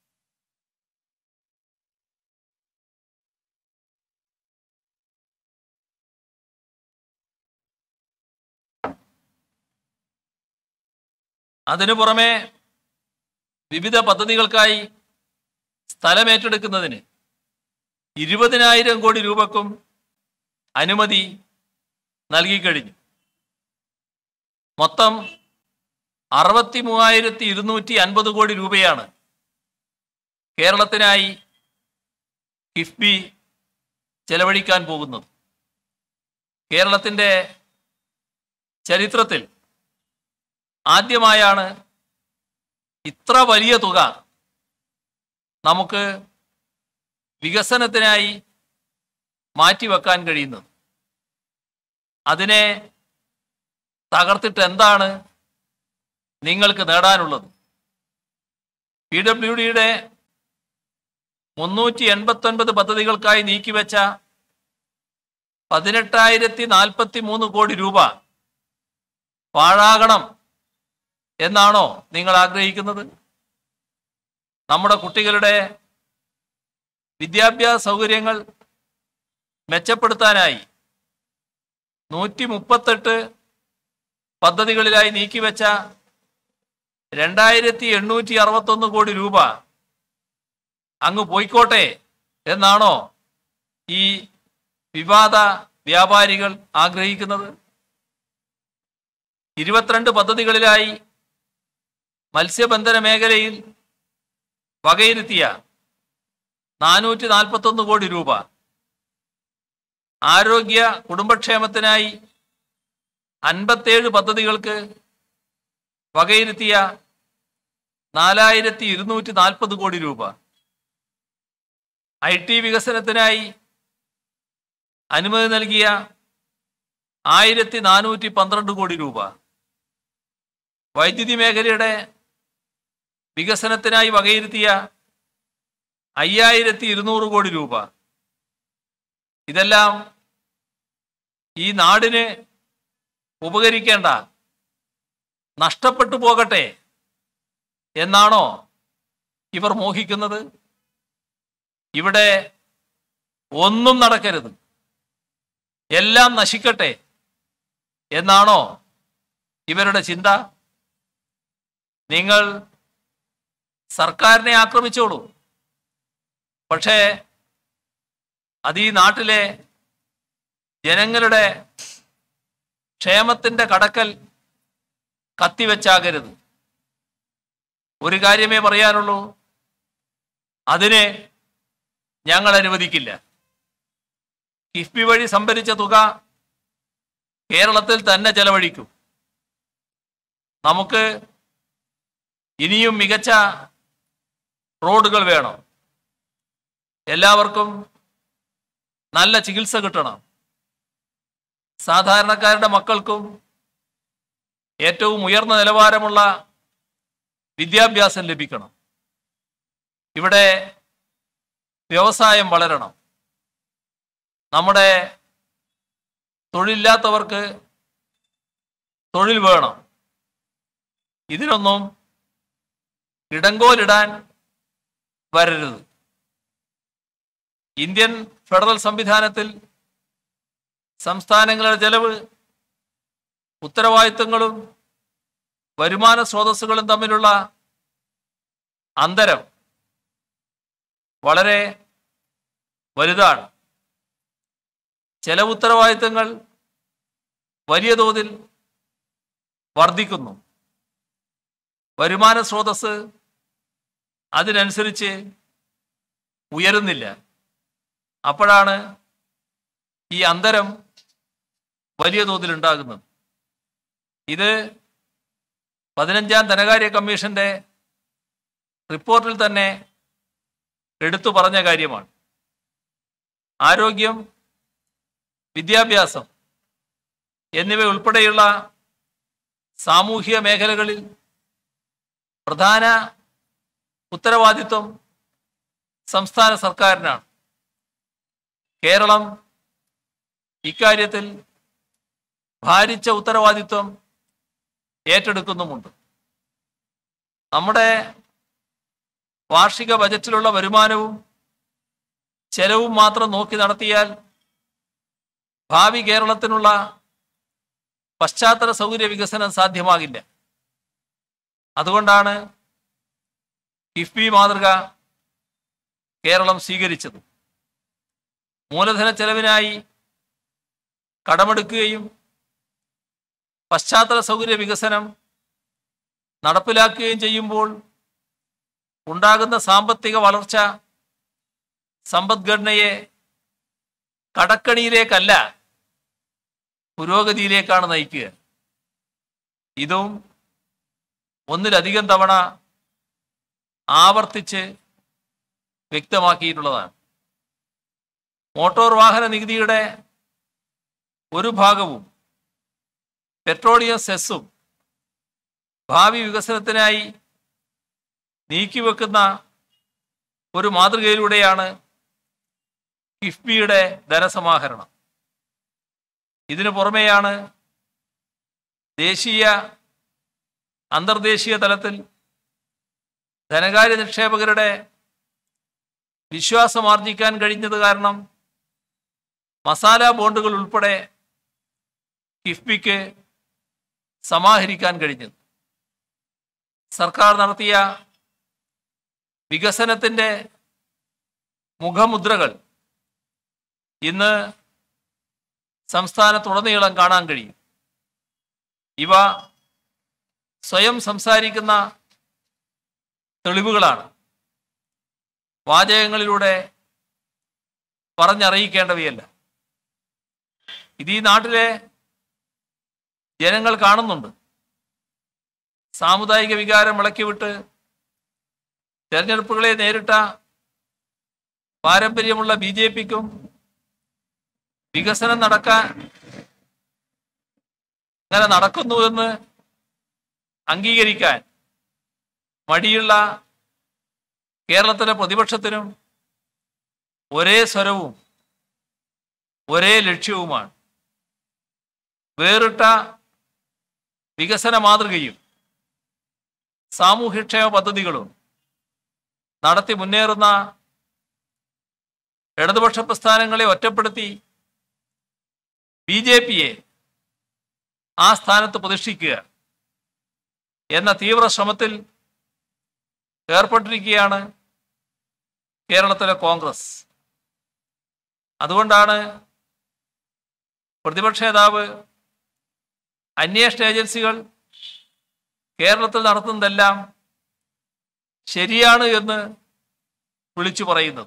Speaker 2: അതിനു പുറമെ വിവിധ പദ്ധതികൾക്കായി സ്ഥലമേറ്റെടുക്കുന്നതിന് ഇരുപതിനായിരം കോടി രൂപക്കും അനുമതി നൽകിക്കഴിഞ്ഞു മൊത്തം അറുപത്തി മൂവായിരത്തി ഇരുന്നൂറ്റി അൻപത് കോടി രൂപയാണ് കേരളത്തിനായി കിഫ്ബി ചെലവഴിക്കാൻ പോകുന്നത് കേരളത്തിൻ്റെ ചരിത്രത്തിൽ ആദ്യമായാണ് ഇത്ര വലിയ തുക നമുക്ക് വികസനത്തിനായി മാറ്റിവെക്കാൻ കഴിയുന്നത് അതിനെ തകർത്തിട്ട് എന്താണ് നിങ്ങൾക്ക് നേടാനുള്ളത് പി ഡബ്ല്യു ഡിയുടെ മുന്നൂറ്റി എൺപത്തൊൻപത് പദ്ധതികൾക്കായി നീക്കിവെച്ച പതിനെട്ടായിരത്തി നാൽപ്പത്തി മൂന്ന് കോടി രൂപ പാഴാകണം എന്നാണോ നിങ്ങൾ ആഗ്രഹിക്കുന്നത് നമ്മുടെ കുട്ടികളുടെ വിദ്യാഭ്യാസ സൗകര്യങ്ങൾ മെച്ചപ്പെടുത്താനായി നൂറ്റി മുപ്പത്തെട്ട് പദ്ധതികളിലായി നീക്കിവെച്ച രണ്ടായിരത്തി എണ്ണൂറ്റി അറുപത്തൊന്ന് കോടി രൂപ അങ്ങ് പോയിക്കോട്ടെ എന്നാണോ ഈ വിവാദ വ്യാപാരികൾ ആഗ്രഹിക്കുന്നത് ഇരുപത്തിരണ്ട് പദ്ധതികളിലായി മത്സ്യബന്ധന മേഖലയിൽ വകയിരുത്തിയ നാനൂറ്റി നാൽപ്പത്തൊന്ന് കോടി രൂപ ആരോഗ്യ കുടുംബക്ഷേമത്തിനായി അൻപത്തേഴ് പദ്ധതികൾക്ക് വകയിരുത്തിയ നാലായിരത്തി ഇരുന്നൂറ്റി നാൽപ്പത് കോടി രൂപ ഐ ടി വികസനത്തിനായി അനുമതി നൽകിയ ആയിരത്തി നാനൂറ്റി പന്ത്രണ്ട് കോടി രൂപ വൈദ്യുതി മേഖലയുടെ വികസനത്തിനായി വകയിരുത്തിയ അയ്യായിരത്തി ഇരുന്നൂറ് കോടി രൂപ ഇതെല്ലാം ഈ നാടിന് ഉപകരിക്കേണ്ട നഷ്ടപ്പെട്ടു പോകട്ടെ എന്നാണോ ഇവർ മോഹിക്കുന്നത് ഇവിടെ ഒന്നും നടക്കരുത് എല്ലാം നശിക്കട്ടെ എന്നാണോ ഇവരുടെ ചിന്ത നിങ്ങൾ സർക്കാരിനെ ആക്രമിച്ചോളൂ പക്ഷേ അത് ഈ നാട്ടിലെ ജനങ്ങളുടെ ക്ഷേമത്തിന്റെ കടക്കൽ കത്തിവെച്ചാകരുത് ഒരു കാര്യമേ പറയാനുള്ളൂ അതിനെ ഞങ്ങൾ അനുവദിക്കില്ല കിഫ്ബി വഴി സംഭരിച്ച തുക കേരളത്തിൽ തന്നെ ചെലവഴിക്കും നമുക്ക് ഇനിയും മികച്ച റോഡുകൾ വേണം എല്ലാവർക്കും നല്ല ചികിത്സ കിട്ടണം സാധാരണക്കാരുടെ മക്കൾക്കും ഏറ്റവും ഉയർന്ന നിലവാരമുള്ള വിദ്യാഭ്യാസം ലഭിക്കണം ഇവിടെ വ്യവസായം വളരണം നമ്മുടെ തൊഴിലില്ലാത്തവർക്ക് തൊഴിൽ വേണം ഇതിനൊന്നും ഇടങ്കോലിടാൻ വരരുത് ഇന്ത്യൻ ഫെഡറൽ സംവിധാനത്തിൽ സംസ്ഥാനങ്ങളുടെ ചെലവ് ഉത്തരവാദിത്തങ്ങളും വരുമാന സ്രോതസ്സുകളും തമ്മിലുള്ള അന്തരം വളരെ വലുതാണ് ചെലവ് ഉത്തരവാദിത്തങ്ങൾ വലിയ തോതിൽ വർദ്ധിക്കുന്നു വരുമാന സ്രോതസ് അതിനനുസരിച്ച് ഉയരുന്നില്ല അപ്പോഴാണ് ഈ അന്തരം വലിയ തോതിൽ ഉണ്ടാകുന്നത് ഇത് പതിനഞ്ചാം ധനകാര്യ കമ്മീഷന്റെ റിപ്പോർട്ടിൽ തന്നെ എടുത്തു പറഞ്ഞ കാര്യമാണ് ആരോഗ്യം വിദ്യാഭ്യാസം എന്നിവ ഉൾപ്പെടെയുള്ള സാമൂഹിക മേഖലകളിൽ പ്രധാന ഉത്തരവാദിത്വം സംസ്ഥാന സർക്കാരിനാണ് കേരളം ഇക്കാര്യത്തിൽ ഭാരിച്ച ഉത്തരവാദിത്വം ഏറ്റെടുക്കുന്നുമുണ്ട് നമ്മുടെ വാർഷിക ബജറ്റിലുള്ള വരുമാനവും ചെലവും മാത്രം നോക്കി നടത്തിയാൽ ഭാവി കേരളത്തിനുള്ള പശ്ചാത്തല സൗകര്യ വികസനം സാധ്യമാകില്ല അതുകൊണ്ടാണ് കിഫ്ബി മാതൃക കേരളം സ്വീകരിച്ചത് മൂലധന ചെലവിനായി കടമെടുക്കുകയും പശ്ചാത്തല സൗകര്യ വികസനം നടപ്പിലാക്കുകയും ചെയ്യുമ്പോൾ ഉണ്ടാകുന്ന സാമ്പത്തിക വളർച്ച സമ്പദ്ഘടനയെ കടക്കണിയിലേക്കല്ല പുരോഗതിയിലേക്കാണ് നയിക്കുക ഇതും ഒന്നിലധികം തവണ ആവർത്തിച്ച് വ്യക്തമാക്കിയിട്ടുള്ളതാണ് മോട്ടോർ വാഹന നികുതിയുടെ ഒരു ഭാഗവും പെട്രോളിയം സെസ്സും ഭാവി വികസനത്തിനായി നീക്കിവെക്കുന്ന ഒരു മാതൃകയിലൂടെയാണ് കിഫ്ബിയുടെ ധനസമാഹരണം ഇതിനു പുറമെയാണ് ദേശീയ അന്തർദേശീയ തലത്തിൽ ധനകാര്യ നിക്ഷേപകരുടെ വിശ്വാസം ആർജിക്കാൻ കഴിഞ്ഞത് കാരണം മസാല ബോണ്ടുകൾ ഉൾപ്പെടെ കിഫ്ബിക്ക് സമാഹരിക്കാൻ കഴിഞ്ഞത് സർക്കാർ നടത്തിയ വികസനത്തിൻ്റെ മുഖമുദ്രകൾ ഇന്ന് സംസ്ഥാനത്തുടനീളം കാണാൻ കഴിയും ഇവ സ്വയം സംസാരിക്കുന്ന തെളിവുകളാണ് വാചകങ്ങളിലൂടെ പറഞ്ഞറിയിക്കേണ്ടവയല്ല ഇത് ഈ നാട്ടിലെ ജനങ്ങൾ കാണുന്നുണ്ട് സാമുദായിക വികാരം ഇളക്കിവിട്ട് തെരഞ്ഞെടുപ്പുകളെ നേരിട്ട പാരമ്പര്യമുള്ള ബി ജെ പിക്കും വികസനം നടക്കാൻ അങ്ങനെ നടക്കുന്നുവെന്ന് അംഗീകരിക്കാൻ മടിയുള്ള കേരളത്തിലെ പ്രതിപക്ഷത്തിനും ഒരേ സ്വരവും ഒരേ ലക്ഷ്യവുമാണ് വേറിട്ട വികസന മാതൃകയും സാമൂഹ്യക്ഷേമ പദ്ധതികളും നടത്തി മുന്നേറുന്ന ഇടതുപക്ഷ പ്രസ്ഥാനങ്ങളെ ഒറ്റപ്പെടുത്തി ബി ജെ പിയെ ആ സ്ഥാനത്ത് പ്രതിഷ്ഠിക്കുക എന്ന തീവ്ര ശ്രമത്തിൽ ഏർപ്പെട്ടിരിക്കുകയാണ് കേരളത്തിലെ കോൺഗ്രസ് അതുകൊണ്ടാണ് പ്രതിപക്ഷ നേതാവ് അന്വേഷണ ഏജൻസികൾ കേരളത്തിൽ നടത്തുന്നതെല്ലാം ശരിയാണ് എന്ന് വിളിച്ചു പറയുന്നത്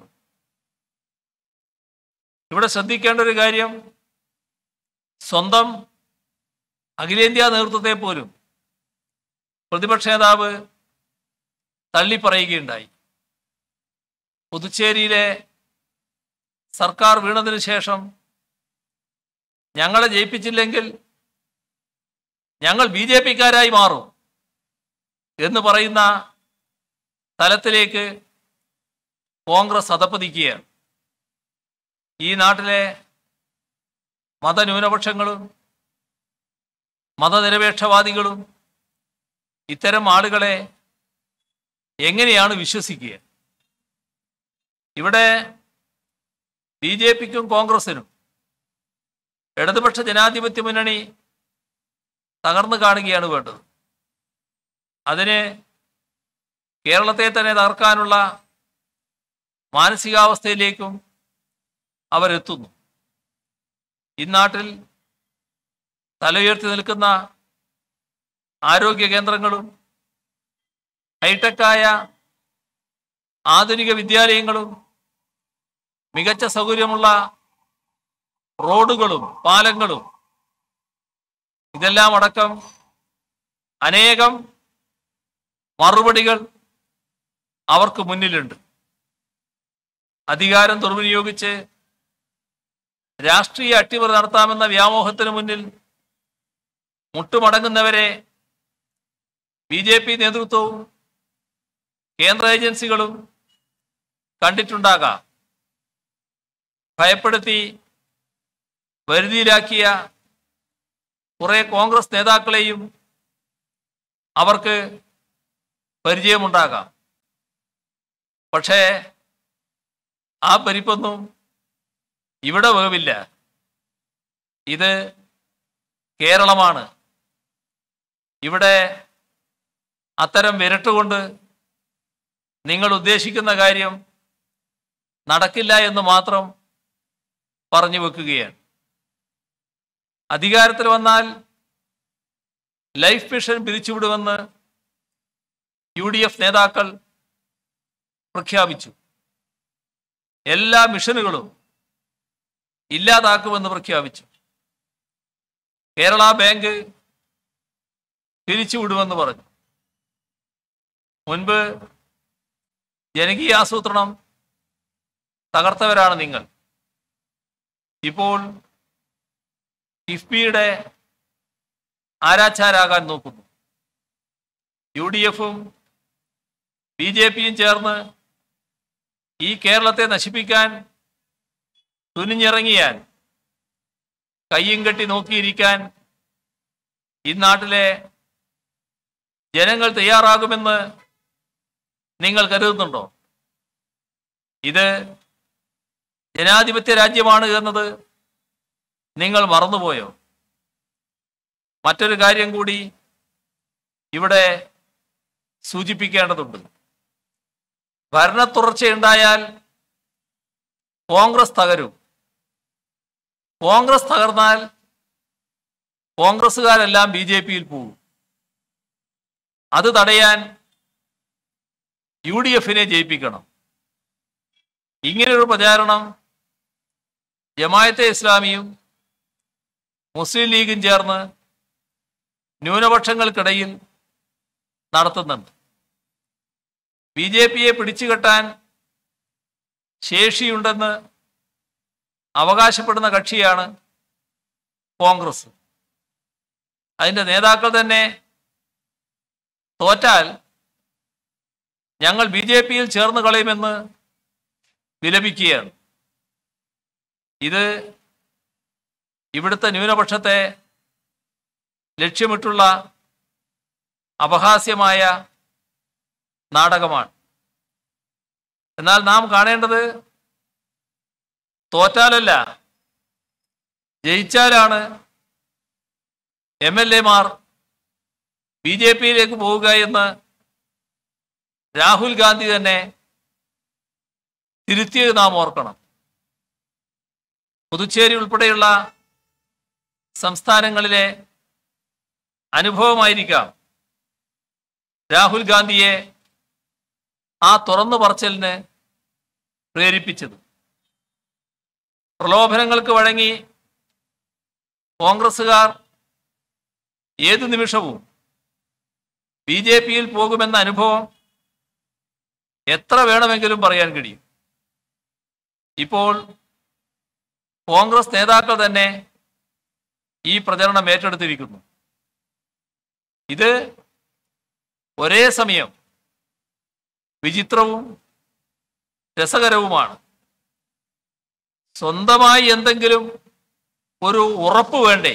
Speaker 2: ഇവിടെ ശ്രദ്ധിക്കേണ്ട ഒരു കാര്യം സ്വന്തം അഖിലേന്ത്യാ നേതൃത്വത്തെ പോലും പ്രതിപക്ഷ നേതാവ് തള്ളിപ്പറയുകയുണ്ടായി പുതുച്ചേരിയിലെ സർക്കാർ വീണതിനു ശേഷം ഞങ്ങളെ ജയിപ്പിച്ചില്ലെങ്കിൽ ഞങ്ങൾ ബി ജെ പിക്കാരായി മാറും എന്ന് പറയുന്ന തലത്തിലേക്ക് കോൺഗ്രസ് അതപ്പതിക്കുകയാണ് ഈ നാട്ടിലെ മതന്യൂനപക്ഷങ്ങളും മതനിരപേക്ഷവാദികളും ഇത്തരം ആളുകളെ എങ്ങനെയാണ് വിശ്വസിക്കുക ഇവിടെ ബി ജെ പിക്കും കോൺഗ്രസിനും ഇടതുപക്ഷ ജനാധിപത്യ മുന്നണി തകർന്നു കാണുകയാണ് വേണ്ടത് അതിന് കേരളത്തെ തന്നെ തകർക്കാനുള്ള മാനസികാവസ്ഥയിലേക്കും അവരെത്തുന്നു ഇന്നാട്ടിൽ തലയുയർത്തി നിൽക്കുന്ന ആരോഗ്യ കേന്ദ്രങ്ങളും ഹൈടെക്കായ ആധുനിക വിദ്യാലയങ്ങളും മികച്ച സൗകര്യമുള്ള റോഡുകളും പാലങ്ങളും ഇതെല്ലാം അടക്കം അനേകം മറുപടികൾ അവർക്ക് മുന്നിലുണ്ട് അധികാരം ദുർവിനിയോഗിച്ച് രാഷ്ട്രീയ അട്ടിമറി നടത്താമെന്ന വ്യാമോഹത്തിന് മുന്നിൽ മുട്ടുമടങ്ങുന്നവരെ ബി ജെ പി നേതൃത്വവും കേന്ദ്ര ഏജൻസികളും കണ്ടിട്ടുണ്ടാകാം ഭയപ്പെടുത്തി വരുതിയിലാക്കിയ കുറെ കോൺഗ്രസ് നേതാക്കളെയും അവർക്ക് പരിചയമുണ്ടാകാം പക്ഷേ ആ പരിപ്പൊന്നും ഇവിടെ വേവില്ല ഇത് കേരളമാണ് ഇവിടെ അത്തരം വിരട്ടുകൊണ്ട് നിങ്ങൾ ഉദ്ദേശിക്കുന്ന കാര്യം നടക്കില്ല എന്ന് മാത്രം പറഞ്ഞു വെക്കുകയാണ് അധികാരത്തിൽ വന്നാൽ ലൈഫ് മിഷൻ പിരിച്ചുവിടുമെന്ന് യു ഡി എഫ് നേതാക്കൾ പ്രഖ്യാപിച്ചു എല്ലാ മിഷനുകളും ഇല്ലാതാക്കുമെന്ന് പ്രഖ്യാപിച്ചു കേരള ബാങ്ക് പിരിച്ചുവിടുമെന്ന് പറഞ്ഞു മുൻപ് ജനകീയ ആസൂത്രണം തകർത്തവരാണ് നിങ്ങൾ ഇപ്പോൾ കിഫ്ബിയുടെ ആരാച്ചാരാകാൻ നോക്കുന്നു യു ഡി എഫും ബി ജെ പിയും ചേർന്ന് ഈ കേരളത്തെ നശിപ്പിക്കാൻ തുനിഞ്ഞിറങ്ങിയാൽ കയ്യും കെട്ടി നോക്കിയിരിക്കാൻ ഈ നാട്ടിലെ ജനങ്ങൾ തയ്യാറാകുമെന്ന് നിങ്ങൾ കരുതുന്നുണ്ടോ ഇത് ജനാധിപത്യ രാജ്യമാണ് എന്നത് നിങ്ങൾ മറന്നുപോയോ മറ്റൊരു കാര്യം കൂടി ഇവിടെ സൂചിപ്പിക്കേണ്ടതുണ്ട് ഭരണ തുടർച്ചയുണ്ടായാൽ കോൺഗ്രസ് തകരും കോൺഗ്രസ് തകർന്നാൽ കോൺഗ്രസ്സുകാരെല്ലാം ബി ജെ പിയിൽ പോകും അത് തടയാൻ യു ഡി എഫിനെ ജയിപ്പിക്കണം ഇങ്ങനെയൊരു പ്രചാരണം ജമായത്തെ ഇസ്ലാമിയും മുസ്ലിം ലീഗും ചേർന്ന് ന്യൂനപക്ഷങ്ങൾക്കിടയിൽ നടത്തുന്നുണ്ട് ബി ജെ പിയെ പിടിച്ചുകെട്ടാൻ ശേഷിയുണ്ടെന്ന് അവകാശപ്പെടുന്ന കക്ഷിയാണ് കോൺഗ്രസ് അതിൻ്റെ നേതാക്കൾ തന്നെ തോറ്റാൽ ഞങ്ങൾ ബി ജെ പിയിൽ ചേർന്ന് കളയുമെന്ന് വിലപിക്കുകയാണ് ഇത് ഇവിടുത്തെ ന്യൂനപക്ഷത്തെ ലക്ഷ്യമിട്ടുള്ള അപഹാസ്യമായ നാടകമാണ് എന്നാൽ നാം കാണേണ്ടത് തോറ്റാലല്ല ജയിച്ചാലാണ് എം എൽ എമാർ ബി ജെ പിയിലേക്ക് പോവുക എന്ന് രാഹുൽ ഗാന്ധി തന്നെ തിരുത്തിയത് നാം ഓർക്കണം പുതുച്ചേരി ഉൾപ്പെടെയുള്ള സംസ്ഥാനങ്ങളിലെ അനുഭവമായിരിക്കാം രാഹുൽ ഗാന്ധിയെ ആ തുറന്നു പറച്ചലിന് പ്രേരിപ്പിച്ചത് പ്രലോഭനങ്ങൾക്ക് വഴങ്ങി കോൺഗ്രസുകാർ ഏതു നിമിഷവും ബി ജെ പിയിൽ പോകുമെന്ന അനുഭവം എത്ര വേണമെങ്കിലും പറയാൻ കഴിയും ഇപ്പോൾ കോൺഗ്രസ് നേതാക്കൾ തന്നെ ഈ പ്രചരണം ഏറ്റെടുത്തിരിക്കുന്നു ഇത് ഒരേ സമയം വിചിത്രവും രസകരവുമാണ് സ്വന്തമായി എന്തെങ്കിലും ഒരു ഉറപ്പ് വേണ്ടേ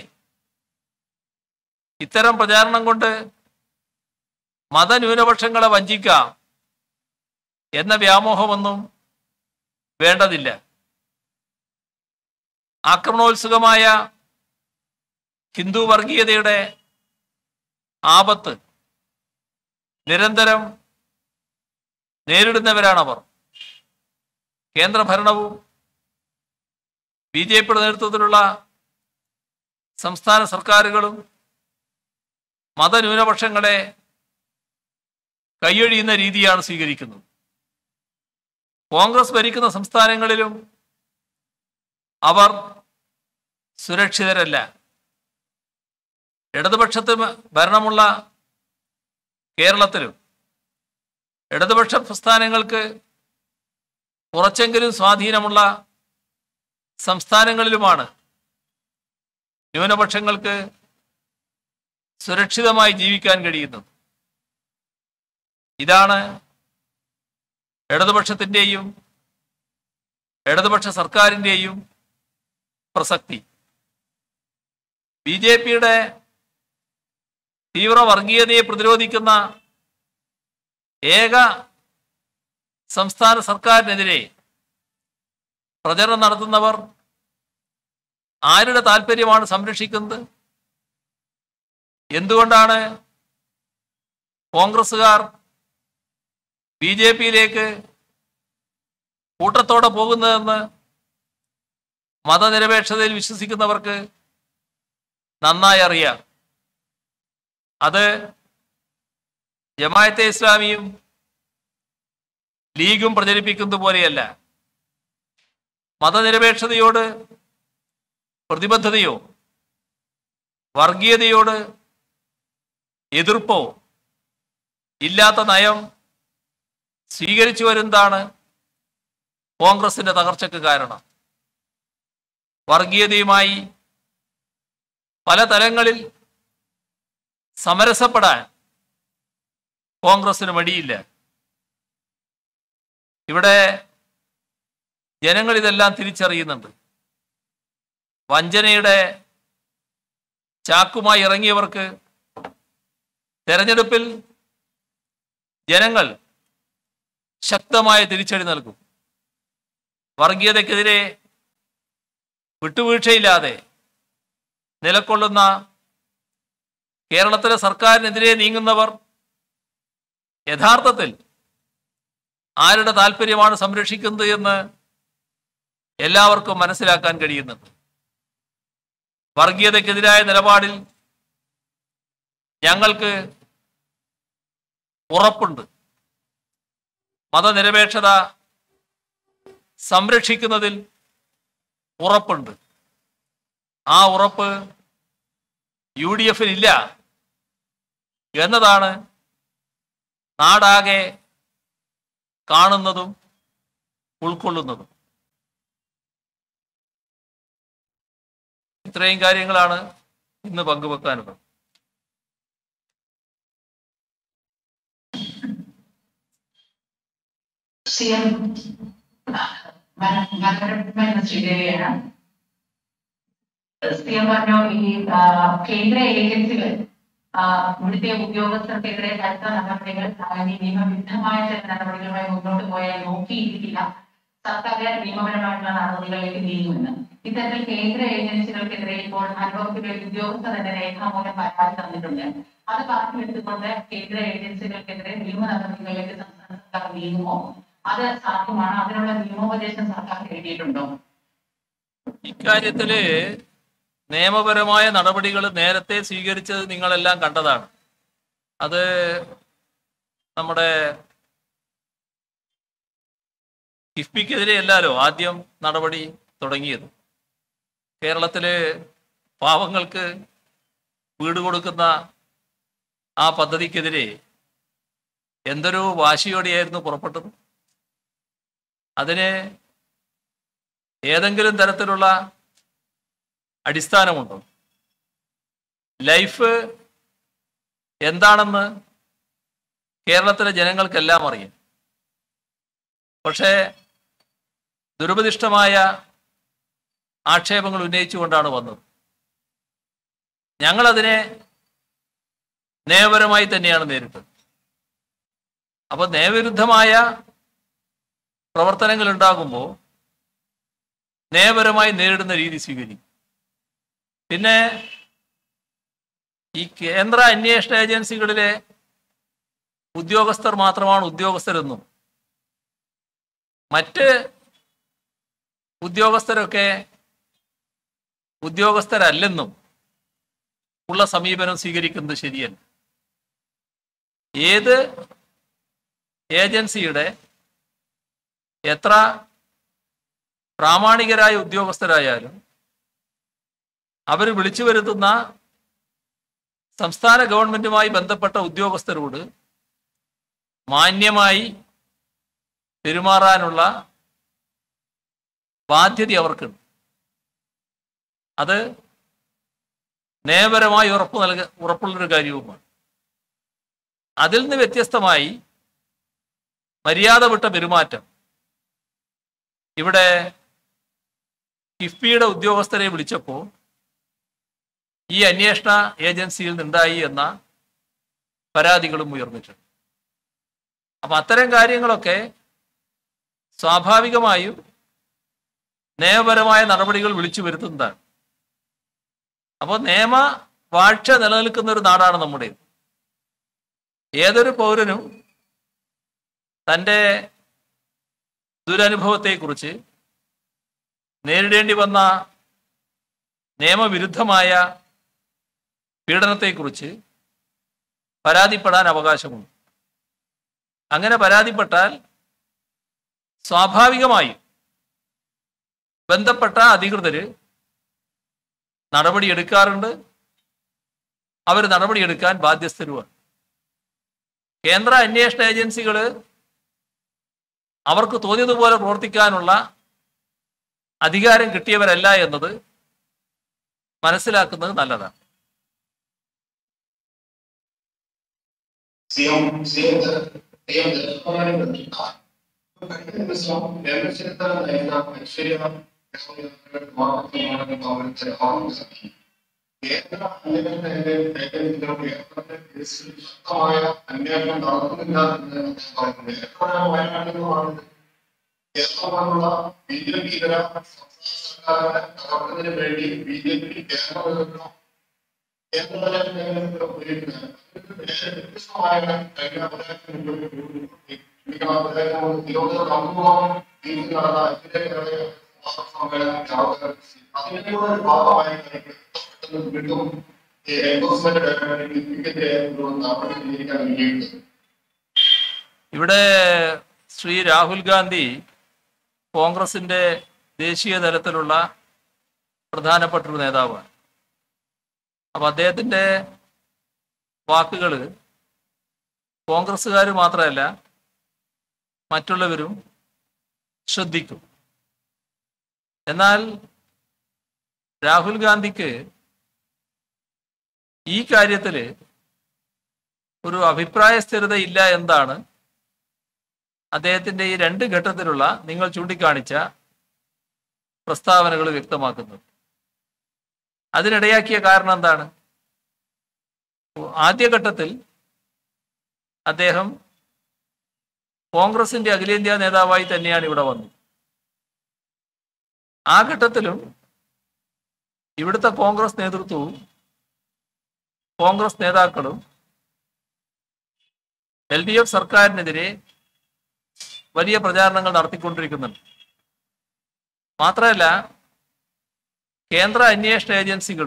Speaker 2: ഇത്തരം പ്രചാരണം കൊണ്ട് മതന്യൂനപക്ഷങ്ങളെ വഞ്ചിക്കാം എന്ന വ്യാമോഹമൊന്നും വേണ്ടതില്ല ആക്രമണോത്സുകമായ ഹിന്ദു വർഗീയതയുടെ ആപത്ത് നിരന്തരം നേരിടുന്നവരാണവർ കേന്ദ്രഭരണവും ബി ജെ പിയുടെ നേതൃത്വത്തിലുള്ള സംസ്ഥാന സർക്കാരുകളും മതന്യൂനപക്ഷങ്ങളെ കൈയൊഴിയുന്ന രീതിയാണ് സ്വീകരിക്കുന്നത് കോൺഗ്രസ് ഭരിക്കുന്ന സംസ്ഥാനങ്ങളിലും അവർ സുരക്ഷിതരല്ല ഇടതുപക്ഷത്ത് ഭരണമുള്ള കേരളത്തിലും ഇടതുപക്ഷ പ്രസ്ഥാനങ്ങൾക്ക് കുറച്ചെങ്കിലും സ്വാധീനമുള്ള സംസ്ഥാനങ്ങളിലുമാണ് ന്യൂനപക്ഷങ്ങൾക്ക് സുരക്ഷിതമായി ജീവിക്കാൻ കഴിയുന്നത് ഇതാണ് ഇടതുപക്ഷത്തിൻ്റെയും ഇടതുപക്ഷ സർക്കാരിൻ്റെയും പ്രസക്തി ബി ജെ പിയുടെ തീവ്ര വർഗീയതയെ പ്രതിരോധിക്കുന്ന ഏക സംസ്ഥാന സർക്കാരിനെതിരെ പ്രചരണം നടത്തുന്നവർ ആരുടെ താല്പര്യമാണ് സംരക്ഷിക്കുന്നത് എന്തുകൊണ്ടാണ് കോൺഗ്രസുകാർ ബി ജെ പിയിലേക്ക് കൂട്ടത്തോടെ പോകുന്നതെന്ന് മതനിരപേക്ഷതയിൽ വിശ്വസിക്കുന്നവർക്ക് നന്നായി അറിയാം അത് ജമായത്തെ ഇസ്ലാമിയും ലീഗും പ്രചരിപ്പിക്കുന്നത് പോലെയല്ല മതനിരപേക്ഷതയോട് പ്രതിബദ്ധതയോ വർഗീയതയോട് എതിർപ്പോ ഇല്ലാത്ത നയം സ്വീകരിച്ചു വരുന്നതാണ് കോൺഗ്രസിന്റെ തകർച്ചയ്ക്ക് കാരണം വർഗീയതയുമായി പല തലങ്ങളിൽ സമരസപ്പെടാൻ കോൺഗ്രസിന് മടിയില്ല ഇവിടെ ജനങ്ങൾ ഇതെല്ലാം തിരിച്ചറിയുന്നുണ്ട് വഞ്ചനയുടെ ചാക്കുമായി ഇറങ്ങിയവർക്ക് തെരഞ്ഞെടുപ്പിൽ ജനങ്ങൾ ശക്തമായ തിരിച്ചടി നൽകും വർഗീയതയ്ക്കെതിരെ വിട്ടുവീഴ്ചയില്ലാതെ നിലകൊള്ളുന്ന കേരളത്തിലെ സർക്കാരിനെതിരെ നീങ്ങുന്നവർ യഥാർത്ഥത്തിൽ ആരുടെ താല്പര്യമാണ് സംരക്ഷിക്കുന്നത് എന്ന് എല്ലാവർക്കും മനസ്സിലാക്കാൻ കഴിയുന്നുണ്ട് വർഗീയതയ്ക്കെതിരായ നിലപാടിൽ ഞങ്ങൾക്ക് ഉറപ്പുണ്ട് മതനിരപേക്ഷത സംരക്ഷിക്കുന്നതിൽ ഉറപ്പുണ്ട് ആ ഉറപ്പ് യു ഡി എഫിനില്ല എന്നതാണ് നാടാകെ കാണുന്നതും ഉൾക്കൊള്ളുന്നതും ഇത്രയും കാര്യങ്ങളാണ് ഇന്ന് പങ്കുവെക്കാനുള്ളത്
Speaker 1: സി എം മനോരമ ശ്രീദേവിയാണ് സി എം പറഞ്ഞു ഈ ആ, കേന്ദ്ര ഏജൻസികൾ ആ, ഇവിടുത്തെ ഉദ്യോഗസ്ഥർക്കെതിരെ കടുത്ത നടപടികൾ അല്ലെങ്കിൽ നിയമവിരുദ്ധമായ ചില നടപടികളുമായി മുന്നോട്ട് പോയാൽ നോക്കിയിരിക്കില്ല സർക്കാർ നിയമപരമായിട്ടുള്ള നടപടികളിലേക്ക് നീങ്ങുമെന്ന് ഇത്തരത്തിൽ കേന്ദ്ര ഏജൻസികൾക്കെതിരെ ഇപ്പോൾ അനുഭവത്തിലെ ഉദ്യോഗസ്ഥർ തന്നെ രേഖാമൂലം പരാതി തന്നിട്ടുണ്ട് അത് കണക്കിലെടുത്തുകൊണ്ട് കേന്ദ്ര ഏജൻസികൾക്കെതിരെ നിയമ നടപടികളിലേക്ക് സംസ്ഥാന സർക്കാർ നീങ്ങുമോ അത് സാധ്യമാണ് അതിനുള്ള നിയമോപദേശം സർക്കാർ തേടിയിട്ടുണ്ടോ
Speaker 2: ഇക്കാര്യത്തില് നിയമപരമായ നടപടികൾ നേരത്തെ സ്വീകരിച്ചത് നിങ്ങളെല്ലാം കണ്ടതാണ് അത് നമ്മുടെ കിഫ്ബിക്കെതിരെ അല്ലല്ലോ ആദ്യം നടപടി തുടങ്ങിയത് കേരളത്തില് പാവങ്ങൾക്ക് വീട് കൊടുക്കുന്ന ആ പദ്ധതിക്കെതിരെ എന്തൊരു വാശിയോടെയായിരുന്നു പുറപ്പെട്ടത് അതിന് ഏതെങ്കിലും തരത്തിലുള്ള അടിസ്ഥാനമുണ്ടോ ലൈഫ് എന്താണെന്ന് കേരളത്തിലെ ജനങ്ങൾക്കെല്ലാം അറിയാം പക്ഷേ ദുരുപദിഷ്ടമായ ആക്ഷേപങ്ങൾ ഉന്നയിച്ചുകൊണ്ടാണ് വന്നത് ഞങ്ങളതിനെ നിയമപരമായി തന്നെയാണ് നേരിട്ടത് അപ്പൊ നിയമവിരുദ്ധമായ പ്രവർത്തനങ്ങൾ ഉണ്ടാകുമ്പോൾ നിയമപരമായി നേരിടുന്ന രീതി സ്വീകരിക്കും പിന്നെ ഈ കേന്ദ്ര അന്വേഷണ ഏജൻസികളിലെ ഉദ്യോഗസ്ഥർ മാത്രമാണ് ഉദ്യോഗസ്ഥരെന്നും മറ്റ് ഉദ്യോഗസ്ഥരൊക്കെ ഉദ്യോഗസ്ഥരല്ലെന്നും ഉള്ള സമീപനം സ്വീകരിക്കുന്നത് ശരിയല്ല ഏത് ഏജൻസിയുടെ എത്ര പ്രാമാണികരായ ഉദ്യോഗസ്ഥരായാലും അവർ വിളിച്ചു വരുത്തുന്ന സംസ്ഥാന ഗവൺമെന്റുമായി ബന്ധപ്പെട്ട ഉദ്യോഗസ്ഥരോട് മാന്യമായി പെരുമാറാനുള്ള ബാധ്യത അവർക്കുണ്ട് അത് നിയമപരമായി ഉറപ്പ് നൽക ഉറപ്പുള്ളൊരു കാര്യവുമാണ് അതിൽ നിന്ന് വ്യത്യസ്തമായി മര്യാദ വിട്ട പെരുമാറ്റം ഇവിടെ കിഫ്ബിയുടെ ഉദ്യോഗസ്ഥരെ വിളിച്ചപ്പോൾ ഈ അന്വേഷണ ഏജൻസിയിൽ നിന്നുണ്ടായി എന്ന പരാതികളും ഉയർന്നിട്ടുണ്ട് അപ്പൊ അത്തരം കാര്യങ്ങളൊക്കെ സ്വാഭാവികമായും നിയമപരമായ നടപടികൾ വിളിച്ചു വരുത്തുന്നതാണ് അപ്പോൾ നിയമ വാഴ്ച നിലനിൽക്കുന്ന ഒരു നാടാണ് നമ്മുടെ ഏതൊരു പൗരനും തൻ്റെ ദുരനുഭവത്തെക്കുറിച്ച് നേരിടേണ്ടി വന്ന നിയമവിരുദ്ധമായ പീഡനത്തെക്കുറിച്ച് പരാതിപ്പെടാൻ അവകാശമുണ്ട് അങ്ങനെ പരാതിപ്പെട്ടാൽ സ്വാഭാവികമായും ബന്ധപ്പെട്ട അധികൃതര് നടപടിയെടുക്കാറുണ്ട് അവർ നടപടിയെടുക്കാൻ ബാധ്യസ്ഥരുമാണ് കേന്ദ്ര അന്വേഷണ ഏജൻസികൾ അവർക്ക് തോന്നിയതുപോലെ പ്രവർത്തിക്കാനുള്ള അധികാരം കിട്ടിയവരല്ല എന്നത് മനസ്സിലാക്കുന്നത് നല്ലതാണ്
Speaker 3: സിഎം സിഎം സിഎം ജലകുമാരൻ പ്രതിഷ്ഠ കഴിഞ്ഞ ദിവസം നിയമചരിത്ര നയിച്ച ഐശ്വര്യ കേന്ദ്ര അന്വേഷണ ഏജൻസികൾ കേരളത്തിലെ കേസിൽ ശക്തമായ അന്വേഷണം നടത്തുന്നില്ല എന്ന് അദ്ദേഹം പറയുന്നത് എപ്പോഴാണ് വയനാട്ടിലുമാണ് കേരളമായുള്ള ബി ജെ പി ഇതര സംസ്ഥാന സർക്കാരിനെ തകർക്കുന്നതിന് വേണ്ടി ബി ജെ പി കേരളം
Speaker 2: ഇവിടെ ശ്രീ രാഹുൽ ഗാന്ധി കോൺഗ്രസിന്റെ ദേശീയ തലത്തിലുള്ള പ്രധാനപ്പെട്ട ഒരു നേതാവാണ് അപ്പൊ അദ്ദേഹത്തിന്റെ വാക്കുകൾ കോൺഗ്രസ്സുകാർ മാത്രമല്ല മറ്റുള്ളവരും ശ്രദ്ധിക്കും എന്നാൽ രാഹുൽ ഗാന്ധിക്ക് ഈ കാര്യത്തില് ഒരു അഭിപ്രായ സ്ഥിരത ഇല്ല എന്താണ് അദ്ദേഹത്തിന്റെ ഈ രണ്ട് ഘട്ടത്തിലുള്ള നിങ്ങൾ ചൂണ്ടിക്കാണിച്ച പ്രസ്താവനകൾ വ്യക്തമാക്കുന്നത് അതിനിടയാക്കിയ കാരണം എന്താണ് ആദ്യഘട്ടത്തിൽ അദ്ദേഹം കോൺഗ്രസിന്റെ അഖിലേന്ത്യാ നേതാവായി തന്നെയാണ് ഇവിടെ വന്നത് ആ ഘട്ടത്തിലും ഇവിടുത്തെ കോൺഗ്രസ് നേതൃത്വവും കോൺഗ്രസ് നേതാക്കളും എൽ ഡി എഫ് സർക്കാരിനെതിരെ വലിയ പ്രചാരണങ്ങൾ നടത്തിക്കൊണ്ടിരിക്കുന്നുണ്ട് മാത്രമല്ല കേന്ദ്ര അന്വേഷണ ഏജൻസികൾ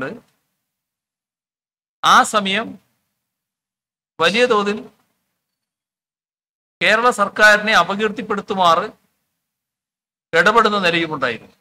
Speaker 2: ആ സമയം വലിയ തോതിൽ കേരള സർക്കാരിനെ അപകീർത്തിപ്പെടുത്തുമാറ് ഇടപെടുന്ന നിലയുമുണ്ടായിരുന്നു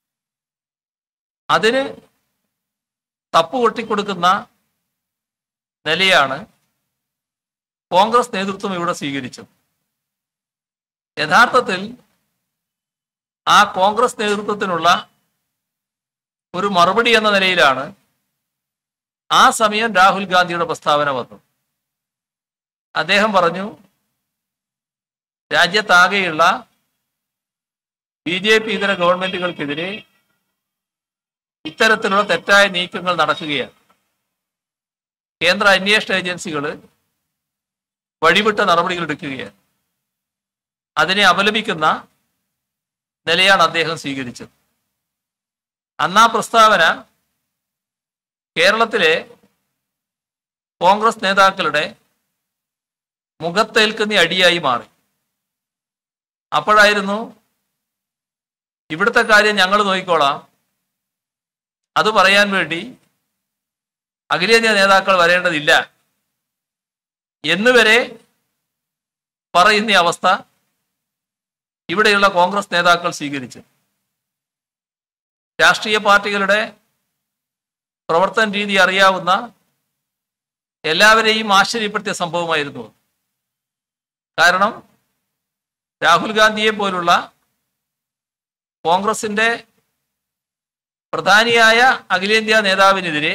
Speaker 2: അതിന് തപ്പ് കൊട്ടിക്കൊടുക്കുന്ന നിലയാണ് കോൺഗ്രസ് നേതൃത്വം ഇവിടെ സ്വീകരിച്ചത് യഥാർത്ഥത്തിൽ ആ കോൺഗ്രസ് നേതൃത്വത്തിനുള്ള ഒരു മറുപടി എന്ന നിലയിലാണ് ആ സമയം രാഹുൽ ഗാന്ധിയുടെ പ്രസ്താവന വന്നു അദ്ദേഹം പറഞ്ഞു രാജ്യത്താകെയുള്ള ബി ജെ പി ഇതര ഗവൺമെന്റുകൾക്കെതിരെ ഇത്തരത്തിലുള്ള തെറ്റായ നീക്കങ്ങൾ നടക്കുകയാണ് കേന്ദ്ര അന്വേഷണ ഏജൻസികൾ വഴിവിട്ട നടപടികൾ എടുക്കുകയാണ് അതിനെ അപലപിക്കുന്ന നിലയാണ് അദ്ദേഹം സ്വീകരിച്ചത് അന്ന് ആ പ്രസ്താവന കേരളത്തിലെ കോൺഗ്രസ് നേതാക്കളുടെ മുഖത്തേൽക്കുന്ന അടിയായി മാറി അപ്പോഴായിരുന്നു ഇവിടുത്തെ കാര്യം ഞങ്ങൾ നോക്കിക്കോളാം അത് പറയാൻ വേണ്ടി അഖിലേന്ത്യാ നേതാക്കൾ വരേണ്ടതില്ല എന്നുവരെ പറയുന്ന ഈ അവസ്ഥ ഇവിടെയുള്ള കോൺഗ്രസ് നേതാക്കൾ സ്വീകരിച്ചു രാഷ്ട്രീയ പാർട്ടികളുടെ പ്രവർത്തന രീതി അറിയാവുന്ന എല്ലാവരെയും ആശ്ചര്യപ്പെടുത്തിയ സംഭവമായിരുന്നു അത്. കാരണം രാഹുൽ ഗാന്ധിയെ പോലുള്ള കോൺഗ്രസിന്റെ പ്രധാനിയായ അഖിലേന്ത്യാ നേതാവിനെതിരെ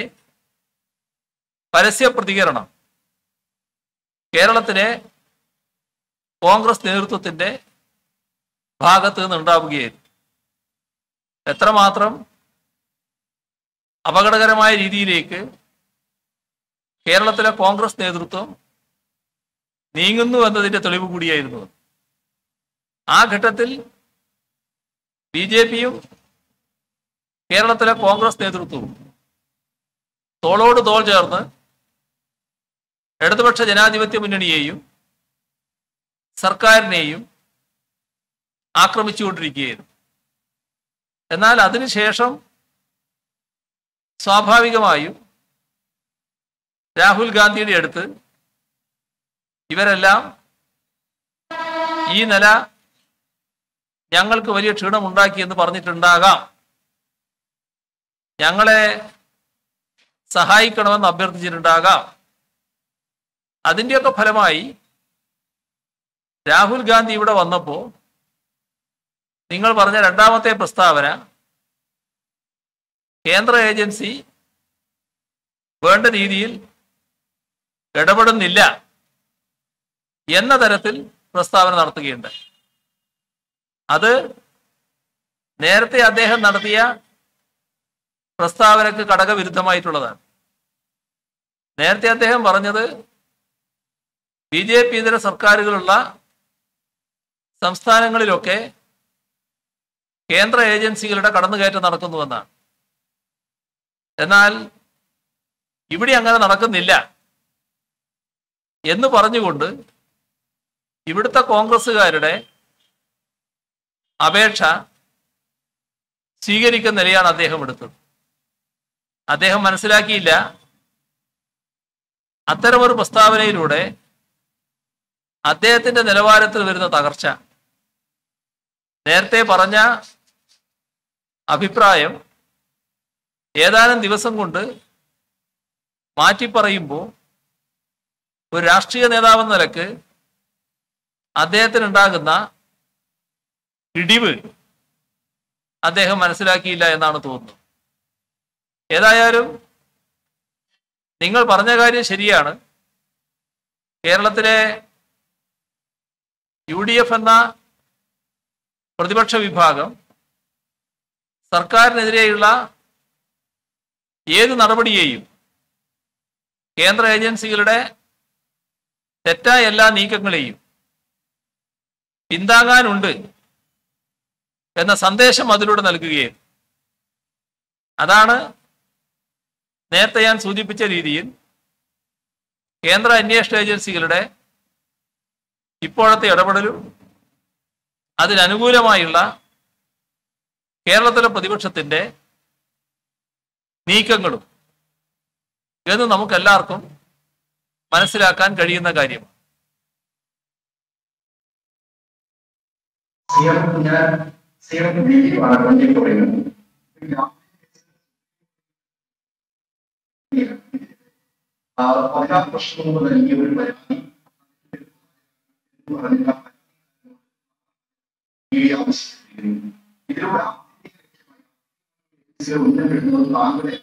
Speaker 2: പരസ്യ പ്രതികരണം കേരളത്തിലെ കോൺഗ്രസ് നേതൃത്വത്തിന്റെ ഭാഗത്ത് നിന്ന് ഉണ്ടാവുകയായിരുന്നു എത്രമാത്രം അപകടകരമായ രീതിയിലേക്ക് കേരളത്തിലെ കോൺഗ്രസ് നേതൃത്വം നീങ്ങുന്നു എന്നതിന്റെ തെളിവ് കൂടിയായിരുന്നു അത്. ആ ഘട്ടത്തിൽ ബി ജെ പിയും കേരളത്തിലെ കോൺഗ്രസ് നേതൃത്വവും തോളോട് തോൾ ചേർന്ന് ഇടതുപക്ഷ ജനാധിപത്യ മുന്നണിയെയും സർക്കാരിനെയും ആക്രമിച്ചുകൊണ്ടിരിക്കുകയായിരുന്നു എന്നാൽ അതിനുശേഷം സ്വാഭാവികമായും രാഹുൽ ഗാന്ധിയുടെ അടുത്ത് ഇവരെല്ലാം ഈ നില ഞങ്ങൾക്ക് വലിയ ക്ഷീണമുണ്ടാക്കി എന്ന് പറഞ്ഞിട്ടുണ്ടാകാം ഞങ്ങളെ സഹായിക്കണമെന്ന് അഭ്യർത്ഥിച്ചിട്ടുണ്ടാകാം അതിൻ്റെയൊക്കെ ഫലമായി രാഹുൽ ഗാന്ധി ഇവിടെ വന്നപ്പോൾ നിങ്ങൾ പറഞ്ഞ രണ്ടാമത്തെ പ്രസ്താവന കേന്ദ്ര ഏജൻസി വേണ്ട രീതിയിൽ ഇടപെടുന്നില്ല എന്ന തരത്തിൽ പ്രസ്താവന നടത്തുകയുണ്ട് അത് നേരത്തെ അദ്ദേഹം നടത്തിയ പ്രസ്താവനക്ക് ഘടകവിരുദ്ധമായിട്ടുള്ളതാണ് നേരത്തെ അദ്ദേഹം പറഞ്ഞത് ബി ജെ പി ഇതര സർക്കാരുകളുള്ള സംസ്ഥാനങ്ങളിലൊക്കെ കേന്ദ്ര ഏജൻസികളുടെ കടന്നുകയറ്റം നടക്കുന്നുവെന്നാണ് എന്നാൽ ഇവിടെ അങ്ങനെ നടക്കുന്നില്ല എന്ന് പറഞ്ഞുകൊണ്ട് ഇവിടുത്തെ കോൺഗ്രസ്സുകാരുടെ അപേക്ഷ സ്വീകരിക്കുന്ന നിലയാണ് അദ്ദേഹം എടുത്തത് അദ്ദേഹം മനസ്സിലാക്കിയില്ല അത്തരമൊരു പ്രസ്താവനയിലൂടെ അദ്ദേഹത്തിന്റെ നിലവാരത്തിൽ വരുന്ന തകർച്ച നേരത്തെ പറഞ്ഞ അഭിപ്രായം ഏതാനും ദിവസം കൊണ്ട് മാറ്റിപ്പറയുമ്പോൾ ഒരു രാഷ്ട്രീയ നേതാവെന്ന നിലക്ക് അദ്ദേഹത്തിനുണ്ടാകുന്ന ഇടിവ് അദ്ദേഹം മനസ്സിലാക്കിയില്ല എന്നാണ് തോന്നുന്നത് ഏതായാലും നിങ്ങൾ പറഞ്ഞ കാര്യം ശരിയാണ് കേരളത്തിലെ യു ഡി എഫ് എന്ന പ്രതിപക്ഷ വിഭാഗം സർക്കാരിനെതിരെയുള്ള ഏത് നടപടിയെയും കേന്ദ്ര ഏജൻസികളുടെ തെറ്റായ എല്ലാ നീക്കങ്ങളെയും പിന്താങ്ങാനുണ്ട് എന്ന സന്ദേശം അതിലൂടെ നൽകുകയും അതാണ് നേരത്തെ ഞാൻ സൂചിപ്പിച്ച രീതിയിൽ കേന്ദ്ര അന്വേഷണ ഏജൻസികളുടെ ഇപ്പോഴത്തെ ഇടപെടലും അതിനനുകൂലമായുള്ള കേരളത്തിലെ പ്രതിപക്ഷത്തിന്റെ നീക്കങ്ങളും എന്ന് നമുക്കെല്ലാവർക്കും മനസ്സിലാക്കാൻ കഴിയുന്ന കാര്യമാണ്
Speaker 4: സി എം ഞാൻ സി എം വേണ്ടി പറയുന്നത് ആ, പതിനാറ് വർഷം മുമ്പ് നൽകിയ ഒരു പരാതി പറഞ്ഞ മീഡിയ ആവശ്യപ്പെട്ടിരുന്നു. ഇതിലൂടെ ആദ്യത്തെ ഉന്നമിടുന്നത് താങ്കളെ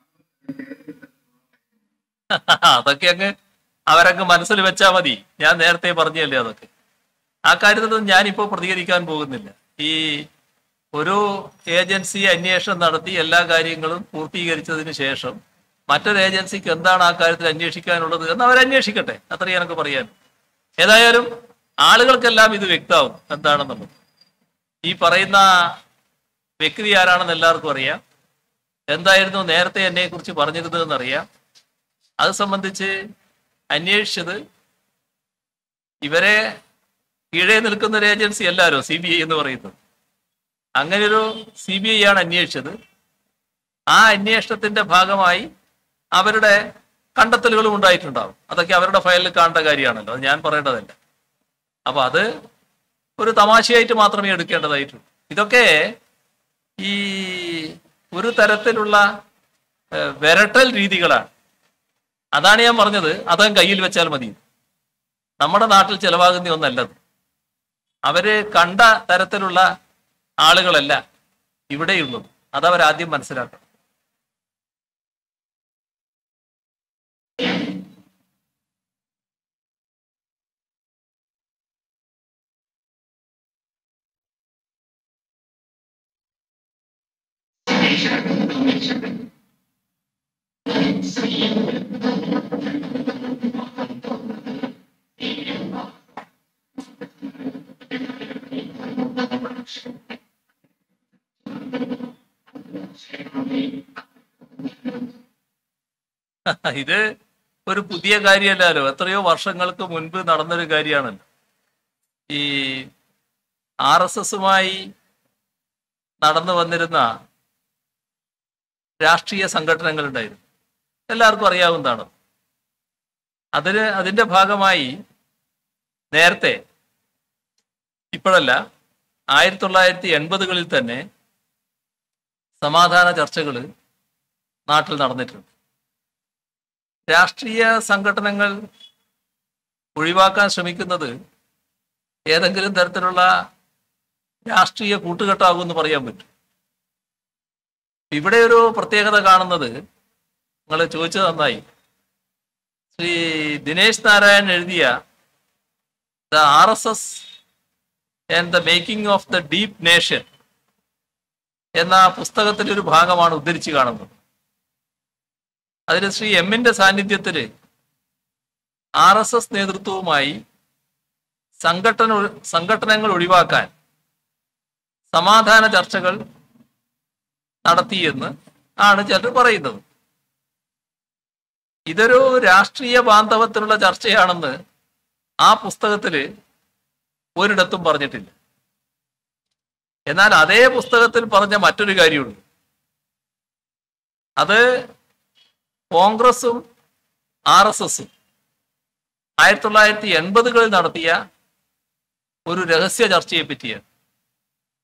Speaker 2: അതൊക്കെ അങ്ങ് അവരങ്ങ് മനസ്സിൽ വെച്ചാൽ മതി ഞാൻ നേരത്തെ പറഞ്ഞല്ലേ അതൊക്കെ ആ കാര്യത്തിലൊന്നും ഞാനിപ്പോൾ പ്രതികരിക്കാൻ പോകുന്നില്ല ഈ ഒരു ഏജൻസി അന്വേഷണം നടത്തി എല്ലാ കാര്യങ്ങളും പൂർത്തീകരിച്ചതിന് ശേഷം മറ്റൊരു ഏജൻസിക്ക് എന്താണ് ആ കാര്യത്തിൽ അന്വേഷിക്കാനുള്ളത് എന്ന് അവരന്വേഷിക്കട്ടെ അത്രയും എനിക്ക് പറയാൻ ഏതായാലും ആളുകൾക്കെല്ലാം ഇത് വ്യക്തമാവും എന്താണെന്നുള്ളത് ഈ പറയുന്ന വ്യക്തി ആരാണെന്ന് എല്ലാവർക്കും അറിയാം എന്തായിരുന്നു നേരത്തെ എന്നെ കുറിച്ച് പറഞ്ഞിരുന്നതെന്ന് അറിയാം അത് സംബന്ധിച്ച് അന്വേഷിച്ചത് ഇവരെ കീഴേ നിൽക്കുന്ന ഒരു ഏജൻസി അല്ലാലോ സി ബി ഐ എന്ന് പറയുന്നത് അങ്ങനെയൊരു സി ബി ഐ ആണ് അന്വേഷിച്ചത് ആ അന്വേഷണത്തിന്റെ ഭാഗമായി അവരുടെ കണ്ടെത്തലുകളും ഉണ്ടായിട്ടുണ്ടാവും അതൊക്കെ അവരുടെ ഫയലിൽ കാണേണ്ട കാര്യമാണല്ലോ അത് ഞാൻ പറയേണ്ടതല്ല അപ്പൊ അത് ഒരു തമാശയായിട്ട് മാത്രമേ എടുക്കേണ്ടതായിട്ടുള്ളൂ ഇതൊക്കെ ഈ ഒരു തരത്തിലുള്ള ഏഹ്, വിരട്ടൽ രീതികളാണ് അതാണ് ഞാൻ പറഞ്ഞത് അതം കയ്യിൽ വെച്ചാൽ മതി നമ്മുടെ നാട്ടിൽ ചെലവാകുന്ന ഒന്നല്ലത് അവര് കണ്ട തരത്തിലുള്ള ആളുകളല്ല ഇവിടെയുള്ളത് അതവരാദ്യം മനസ്സിലാക്കണം ഇത് ഒരു പുതിയ കാര്യമല്ലല്ലോ എത്രയോ വർഷങ്ങൾക്ക് മുൻപ് നടന്നൊരു കാര്യമാണല്ലോ ഈ ആർ എസ് എസുമായി നടന്നു വന്നിരുന്ന രാഷ്ട്രീയ സംഘടനകൾ ഉണ്ടായിരുന്നു എല്ലാവർക്കും അറിയാവുന്നതാണ് അതിന് അതിന്റെ ഭാഗമായി നേരത്തെ ഇപ്പോഴല്ല ആയിരത്തി തൊള്ളായിരത്തി എൺപതുകളിൽ തന്നെ സമാധാന ചർച്ചകൾ നാട്ടിൽ നടന്നിട്ടുണ്ട് രാഷ്ട്രീയ സംഘടനകൾ ഒഴിവാക്കാൻ ശ്രമിക്കുന്നത് ഏതെങ്കിലും തരത്തിലുള്ള രാഷ്ട്രീയ കൂട്ടുകെട്ടാകുമെന്ന് പറയാൻ പറ്റും ഇവിടെ ഒരു പ്രത്യേകത കാണുന്നത് നിങ്ങൾ ചോദിച്ചത് നന്നായി ശ്രീ ദിനേശ് നാരായൺ എഴുതിയ the R S S and the making of the deep nation എന്ന പുസ്തകത്തിന്റെ ഒരു ഭാഗമാണ് ഉദ്ധരിച്ച് കാണുന്നത് അതിൽ ശ്രീ എമ്മിന്റെ സാന്നിധ്യത്തിൽ ആർ എസ് എസ് നേതൃത്വവുമായി സംഘടന സംഘടനകൾ ഒഴിവാക്കാൻ സമാധാന ചർച്ചകൾ നടത്തിയെന്ന് ആണ് ചിലർ പറയുന്നത് ഇതൊരു രാഷ്ട്രീയ ബാന്ധവത്തിലുള്ള ചർച്ചയാണെന്ന് ആ പുസ്തകത്തിൽ ഒരിടത്തും പറഞ്ഞിട്ടില്ല എന്നാൽ അതേ പുസ്തകത്തിൽ പറഞ്ഞ മറ്റൊരു കാര്യമുണ്ട് അത് കോൺഗ്രസും ആർ എസ് എസും ആയിരത്തി തൊള്ളായിരത്തി എൺപതുകളിൽ നടത്തിയ ഒരു രഹസ്യ ചർച്ചയെ പറ്റിയാണ്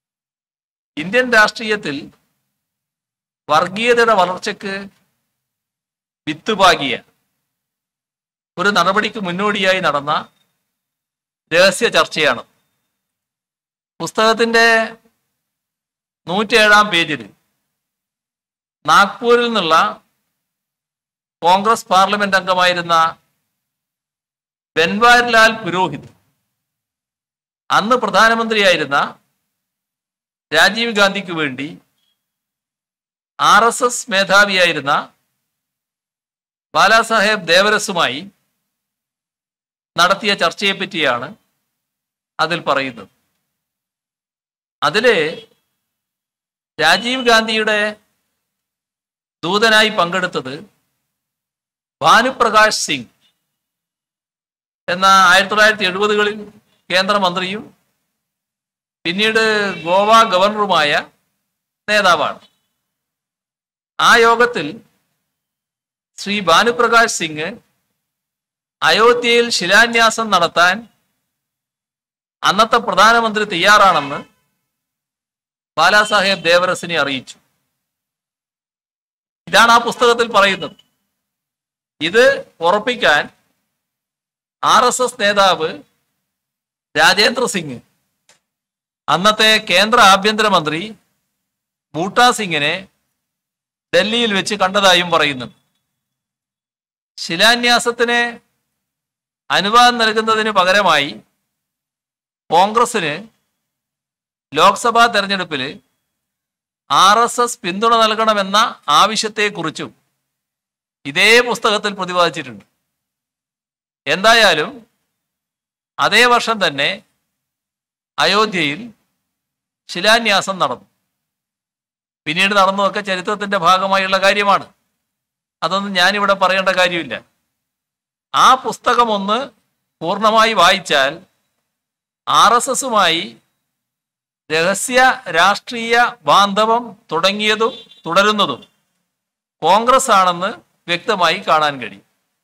Speaker 2: ഇന്ത്യൻ രാഷ്ട്രീയത്തിൽ വർഗീയതയുടെ വളർച്ചയ്ക്ക് വിത്തുപാകിയ ഒരു നടപടിക്ക് മുന്നോടിയായി നടന്ന രഹസ്യ ചർച്ചയാണ് പുസ്തകത്തിന്റെ നൂറ്റിയേഴാം പേജിൽ നാഗ്പൂരിൽ നിന്നുള്ള കോൺഗ്രസ് പാർലമെന്റ് അംഗമായിരുന്ന ബൻവാരിലാൽ പുരോഹിത് അന്ന് പ്രധാനമന്ത്രിയായിരുന്ന രാജീവ് ഗാന്ധിക്ക് വേണ്ടി ആർ എസ് എസ് മേധാവിയായിരുന്ന ബാലാസാഹേബ് ദേവരസുമായി നടത്തിയ ചർച്ചയെപ്പറ്റിയാണ് അതിൽ പറയുന്നത് അതില് രാജീവ് ഗാന്ധിയുടെ ദൂതനായി പങ്കെടുത്തത് ഭാനുപ്രകാശ് സിംഗ് എന്ന ആയിരത്തി തൊള്ളായിരത്തി എഴുപതുകളിൽ കേന്ദ്രമന്ത്രിയും പിന്നീട് ഗോവ ഗവർണറുമായ നേതാവാണ് ആ യോഗത്തിൽ ശ്രീ ഭാനുപ്രകാശ് സിംഗ് അയോധ്യയിൽ ശിലാന്യാസം നടത്താൻ അന്നത്തെ പ്രധാനമന്ത്രി തയ്യാറാണെന്ന് ബാലാസാഹേബ് ദേവരസിനെ അറിയിച്ചു ഇതാണ് ആ പുസ്തകത്തിൽ പറയുന്നത് ഇത് ഉറപ്പിക്കാൻ ആർ എസ് എസ് നേതാവ് രാജേന്ദ്ര സിംഗ് അന്നത്തെ കേന്ദ്ര ആഭ്യന്തരമന്ത്രി ബൂട്ടാ സിംഗിനെ ഡൽഹിയിൽ വെച്ച് കണ്ടതായും പറയുന്നുണ്ട് ശിലാന്യാസത്തിന് അനുവാദം നൽകുന്നതിന് പകരമായി കോൺഗ്രസിന് ലോക്സഭാ തെരഞ്ഞെടുപ്പിൽ ആർ എസ് എസ് പിന്തുണ നൽകണമെന്ന ആവശ്യത്തെക്കുറിച്ചും ഇതേ പുസ്തകത്തിൽ പ്രതിപാദിച്ചിട്ടുണ്ട് എന്തായാലും അതേ വർഷം തന്നെ അയോധ്യയിൽ ശിലാന്യാസം നടന്നു പിന്നീട് നടന്നതൊക്കെ ചരിത്രത്തിന്റെ ഭാഗമായുള്ള കാര്യമാണ് അതൊന്നും ഞാനിവിടെ പറയേണ്ട കാര്യമില്ല ആ പുസ്തകം ഒന്ന് പൂർണ്ണമായി വായിച്ചാൽ ആർ എസ് എസുമായി രഹസ്യ രാഷ്ട്രീയ ബാന്ധവം തുടങ്ങിയതും തുടരുന്നതും കോൺഗ്രസ് ആണെന്ന് വ്യക്തമായി കാണാൻ കഴിയും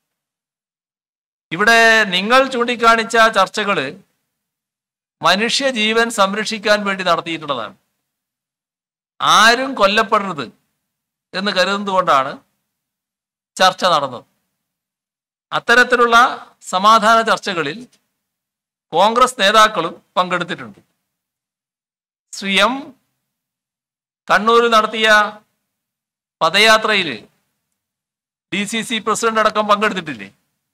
Speaker 2: ഇവിടെ നിങ്ങൾ ചൂണ്ടിക്കാണിച്ച ചർച്ചകള് മനുഷ്യ ജീവൻ സംരക്ഷിക്കാൻ വേണ്ടി നടത്തിയിട്ടുള്ളതാണ് ആരും കൊല്ലപ്പെടരുത് എന്ന് കരുതുന്നത് കൊണ്ടാണ് ചർച്ച നടന്നത് അത്തരത്തിലുള്ള സമാധാന ചർച്ചകളിൽ കോൺഗ്രസ് നേതാക്കളും പങ്കെടുത്തിട്ടുണ്ട് ശ്രീ എം കണ്ണൂരിൽ നടത്തിയ പദയാത്രയിൽ ഡി സി സി പ്രസിഡന്റ് അടക്കം പങ്കെടുത്തിട്ടില്ലേ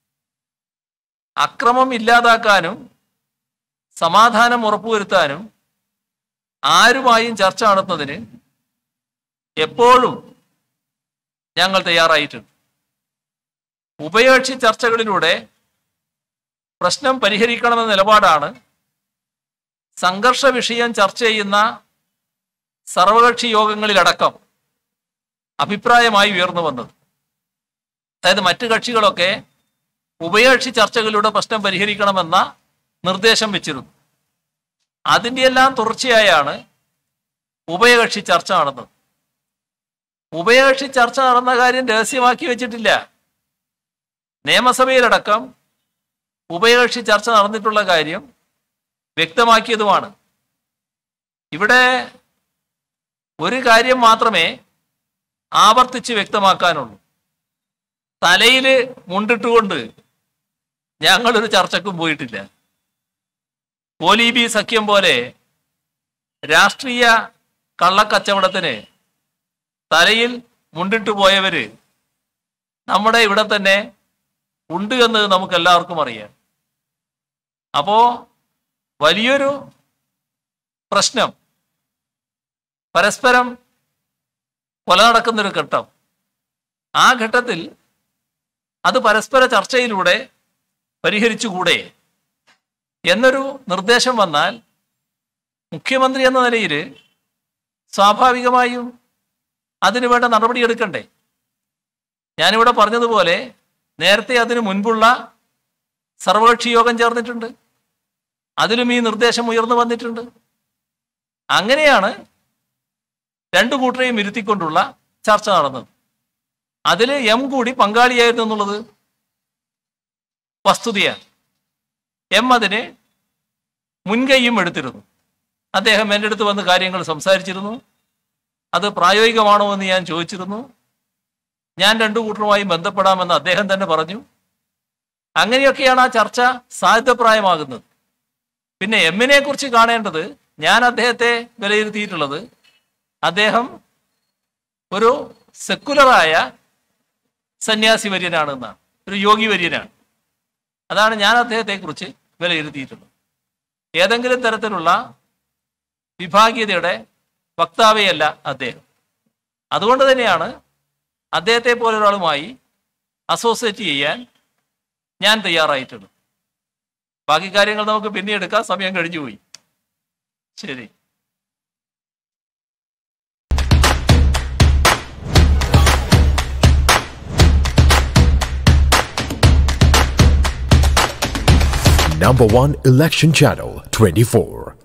Speaker 2: അക്രമം ഇല്ലാതാക്കാനും സമാധാനം ഉറപ്പുവരുത്താനും ആരുമായും ചർച്ച നടത്തുന്നതിന് എപ്പോഴും ഞങ്ങൾ തയ്യാറായിട്ടുണ്ട് ഉഭയകക്ഷി ചർച്ചകളിലൂടെ പ്രശ്നം പരിഹരിക്കണമെന്ന നിലപാടാണ് സംഘർഷ വിഷയം ചർച്ച ചെയ്യുന്ന സർവകക്ഷി യോഗങ്ങളിലടക്കം അഭിപ്രായമായി ഉയർന്നു വന്നത് അതായത് മറ്റു കക്ഷികളൊക്കെ ഉഭയകക്ഷി ചർച്ചകളിലൂടെ പ്രശ്നം പരിഹരിക്കണമെന്ന നിർദ്ദേശം വെച്ചിരുന്നു അതിൻ്റെ എല്ലാം തുടർച്ചയായാണ് ഉഭയകക്ഷി ചർച്ച നടന്നത് ഉഭയകക്ഷി ചർച്ച നടന്ന കാര്യം രഹസ്യമാക്കി വെച്ചിട്ടില്ല നിയമസഭയിലടക്കം ഉഭയകക്ഷി ചർച്ച നടന്നിട്ടുള്ള കാര്യം വ്യക്തമാക്കിയതുമാണ് ഇവിടെ ഒരു കാര്യം മാത്രമേ ആവർത്തിച്ച് വ്യക്തമാക്കാനുള്ളൂ തലയിൽ മുണ്ടിട്ടുകൊണ്ട് ഞങ്ങളൊരു ചർച്ചക്കും പോയിട്ടില്ല പോലീബി സഖ്യം പോലെ രാഷ്ട്രീയ കള്ളക്കച്ചവടത്തിന് തലയിൽ മുണ്ടിട്ട് പോയവര് നമ്മുടെ ഇവിടെ തന്നെ ഉണ്ട് എന്ന് നമുക്ക് എല്ലാവർക്കും അറിയാം അപ്പോ വലിയൊരു പ്രശ്നം പരസ്പരം കൊല നടക്കുന്നൊരു ഘട്ടം ആ ഘട്ടത്തിൽ അത് പരസ്പര ചർച്ചയിലൂടെ പരിഹരിച്ചുകൂടെ എന്നൊരു നിർദ്ദേശം വന്നാൽ മുഖ്യമന്ത്രി എന്ന നിലയിൽ സ്വാഭാവികമായും അതിനു വേണ്ട നടപടിയെടുക്കണ്ടേ ഞാനിവിടെ പറഞ്ഞതുപോലെ നേരത്തെ അതിനു മുൻപുള്ള സർവകക്ഷി യോഗം ചേർന്നിട്ടുണ്ട് അതിലും ഈ നിർദ്ദേശം ഉയർന്നു വന്നിട്ടുണ്ട് അങ്ങനെയാണ് രണ്ടു കൂട്ടരെയും ഇരുത്തിക്കൊണ്ടുള്ള ചർച്ച നടന്നത് അതിൽ എം കൂടി പങ്കാളിയായിരുന്നു എന്നുള്ളത് വസ്തുതയാണ് എം അതിന് മുൻകൈയും എടുത്തിരുന്നു അദ്ദേഹം എൻ്റെ അടുത്ത് വന്ന് കാര്യങ്ങൾ സംസാരിച്ചിരുന്നു അത് പ്രായോഗികമാണോ എന്ന് ഞാൻ ചോദിച്ചിരുന്നു ഞാൻ രണ്ടു കൂട്ടരുമായി ബന്ധപ്പെടാമെന്ന് അദ്ദേഹം തന്നെ പറഞ്ഞു അങ്ങനെയൊക്കെയാണ് ആ ചർച്ച സാധ്യതപ്രായമാകുന്നത് പിന്നെ എമ്മിനെ കുറിച്ച് കാണേണ്ടത് ഞാൻ അദ്ദേഹത്തെ വിലയിരുത്തിയിട്ടുള്ളത് അദ്ദേഹം ഒരു സെക്കുലറായ സന്യാസി വര്യനാണെന്നാണ് ഒരു യോഗി വര്യനാണ് അതാണ് ഞാൻ അദ്ദേഹത്തെക്കുറിച്ച് വിലയിരുത്തിയിട്ടുള്ളത് ഏതെങ്കിലും തരത്തിലുള്ള വിഭാഗീയതയുടെ വക്താവെയല്ല അദ്ദേഹം അതുകൊണ്ട് തന്നെയാണ് അദ്ദേഹത്തെ പോലൊരാളുമായി അസോസിയേറ്റ് ചെയ്യാൻ ഞാൻ തയ്യാറായിട്ടുള്ളത് ബാക്കി കാര്യങ്ങൾ നമുക്ക് പിന്നെ എടുക്കാം സമയം കഴിഞ്ഞു പോയി ശരി
Speaker 5: Number one election channel 24.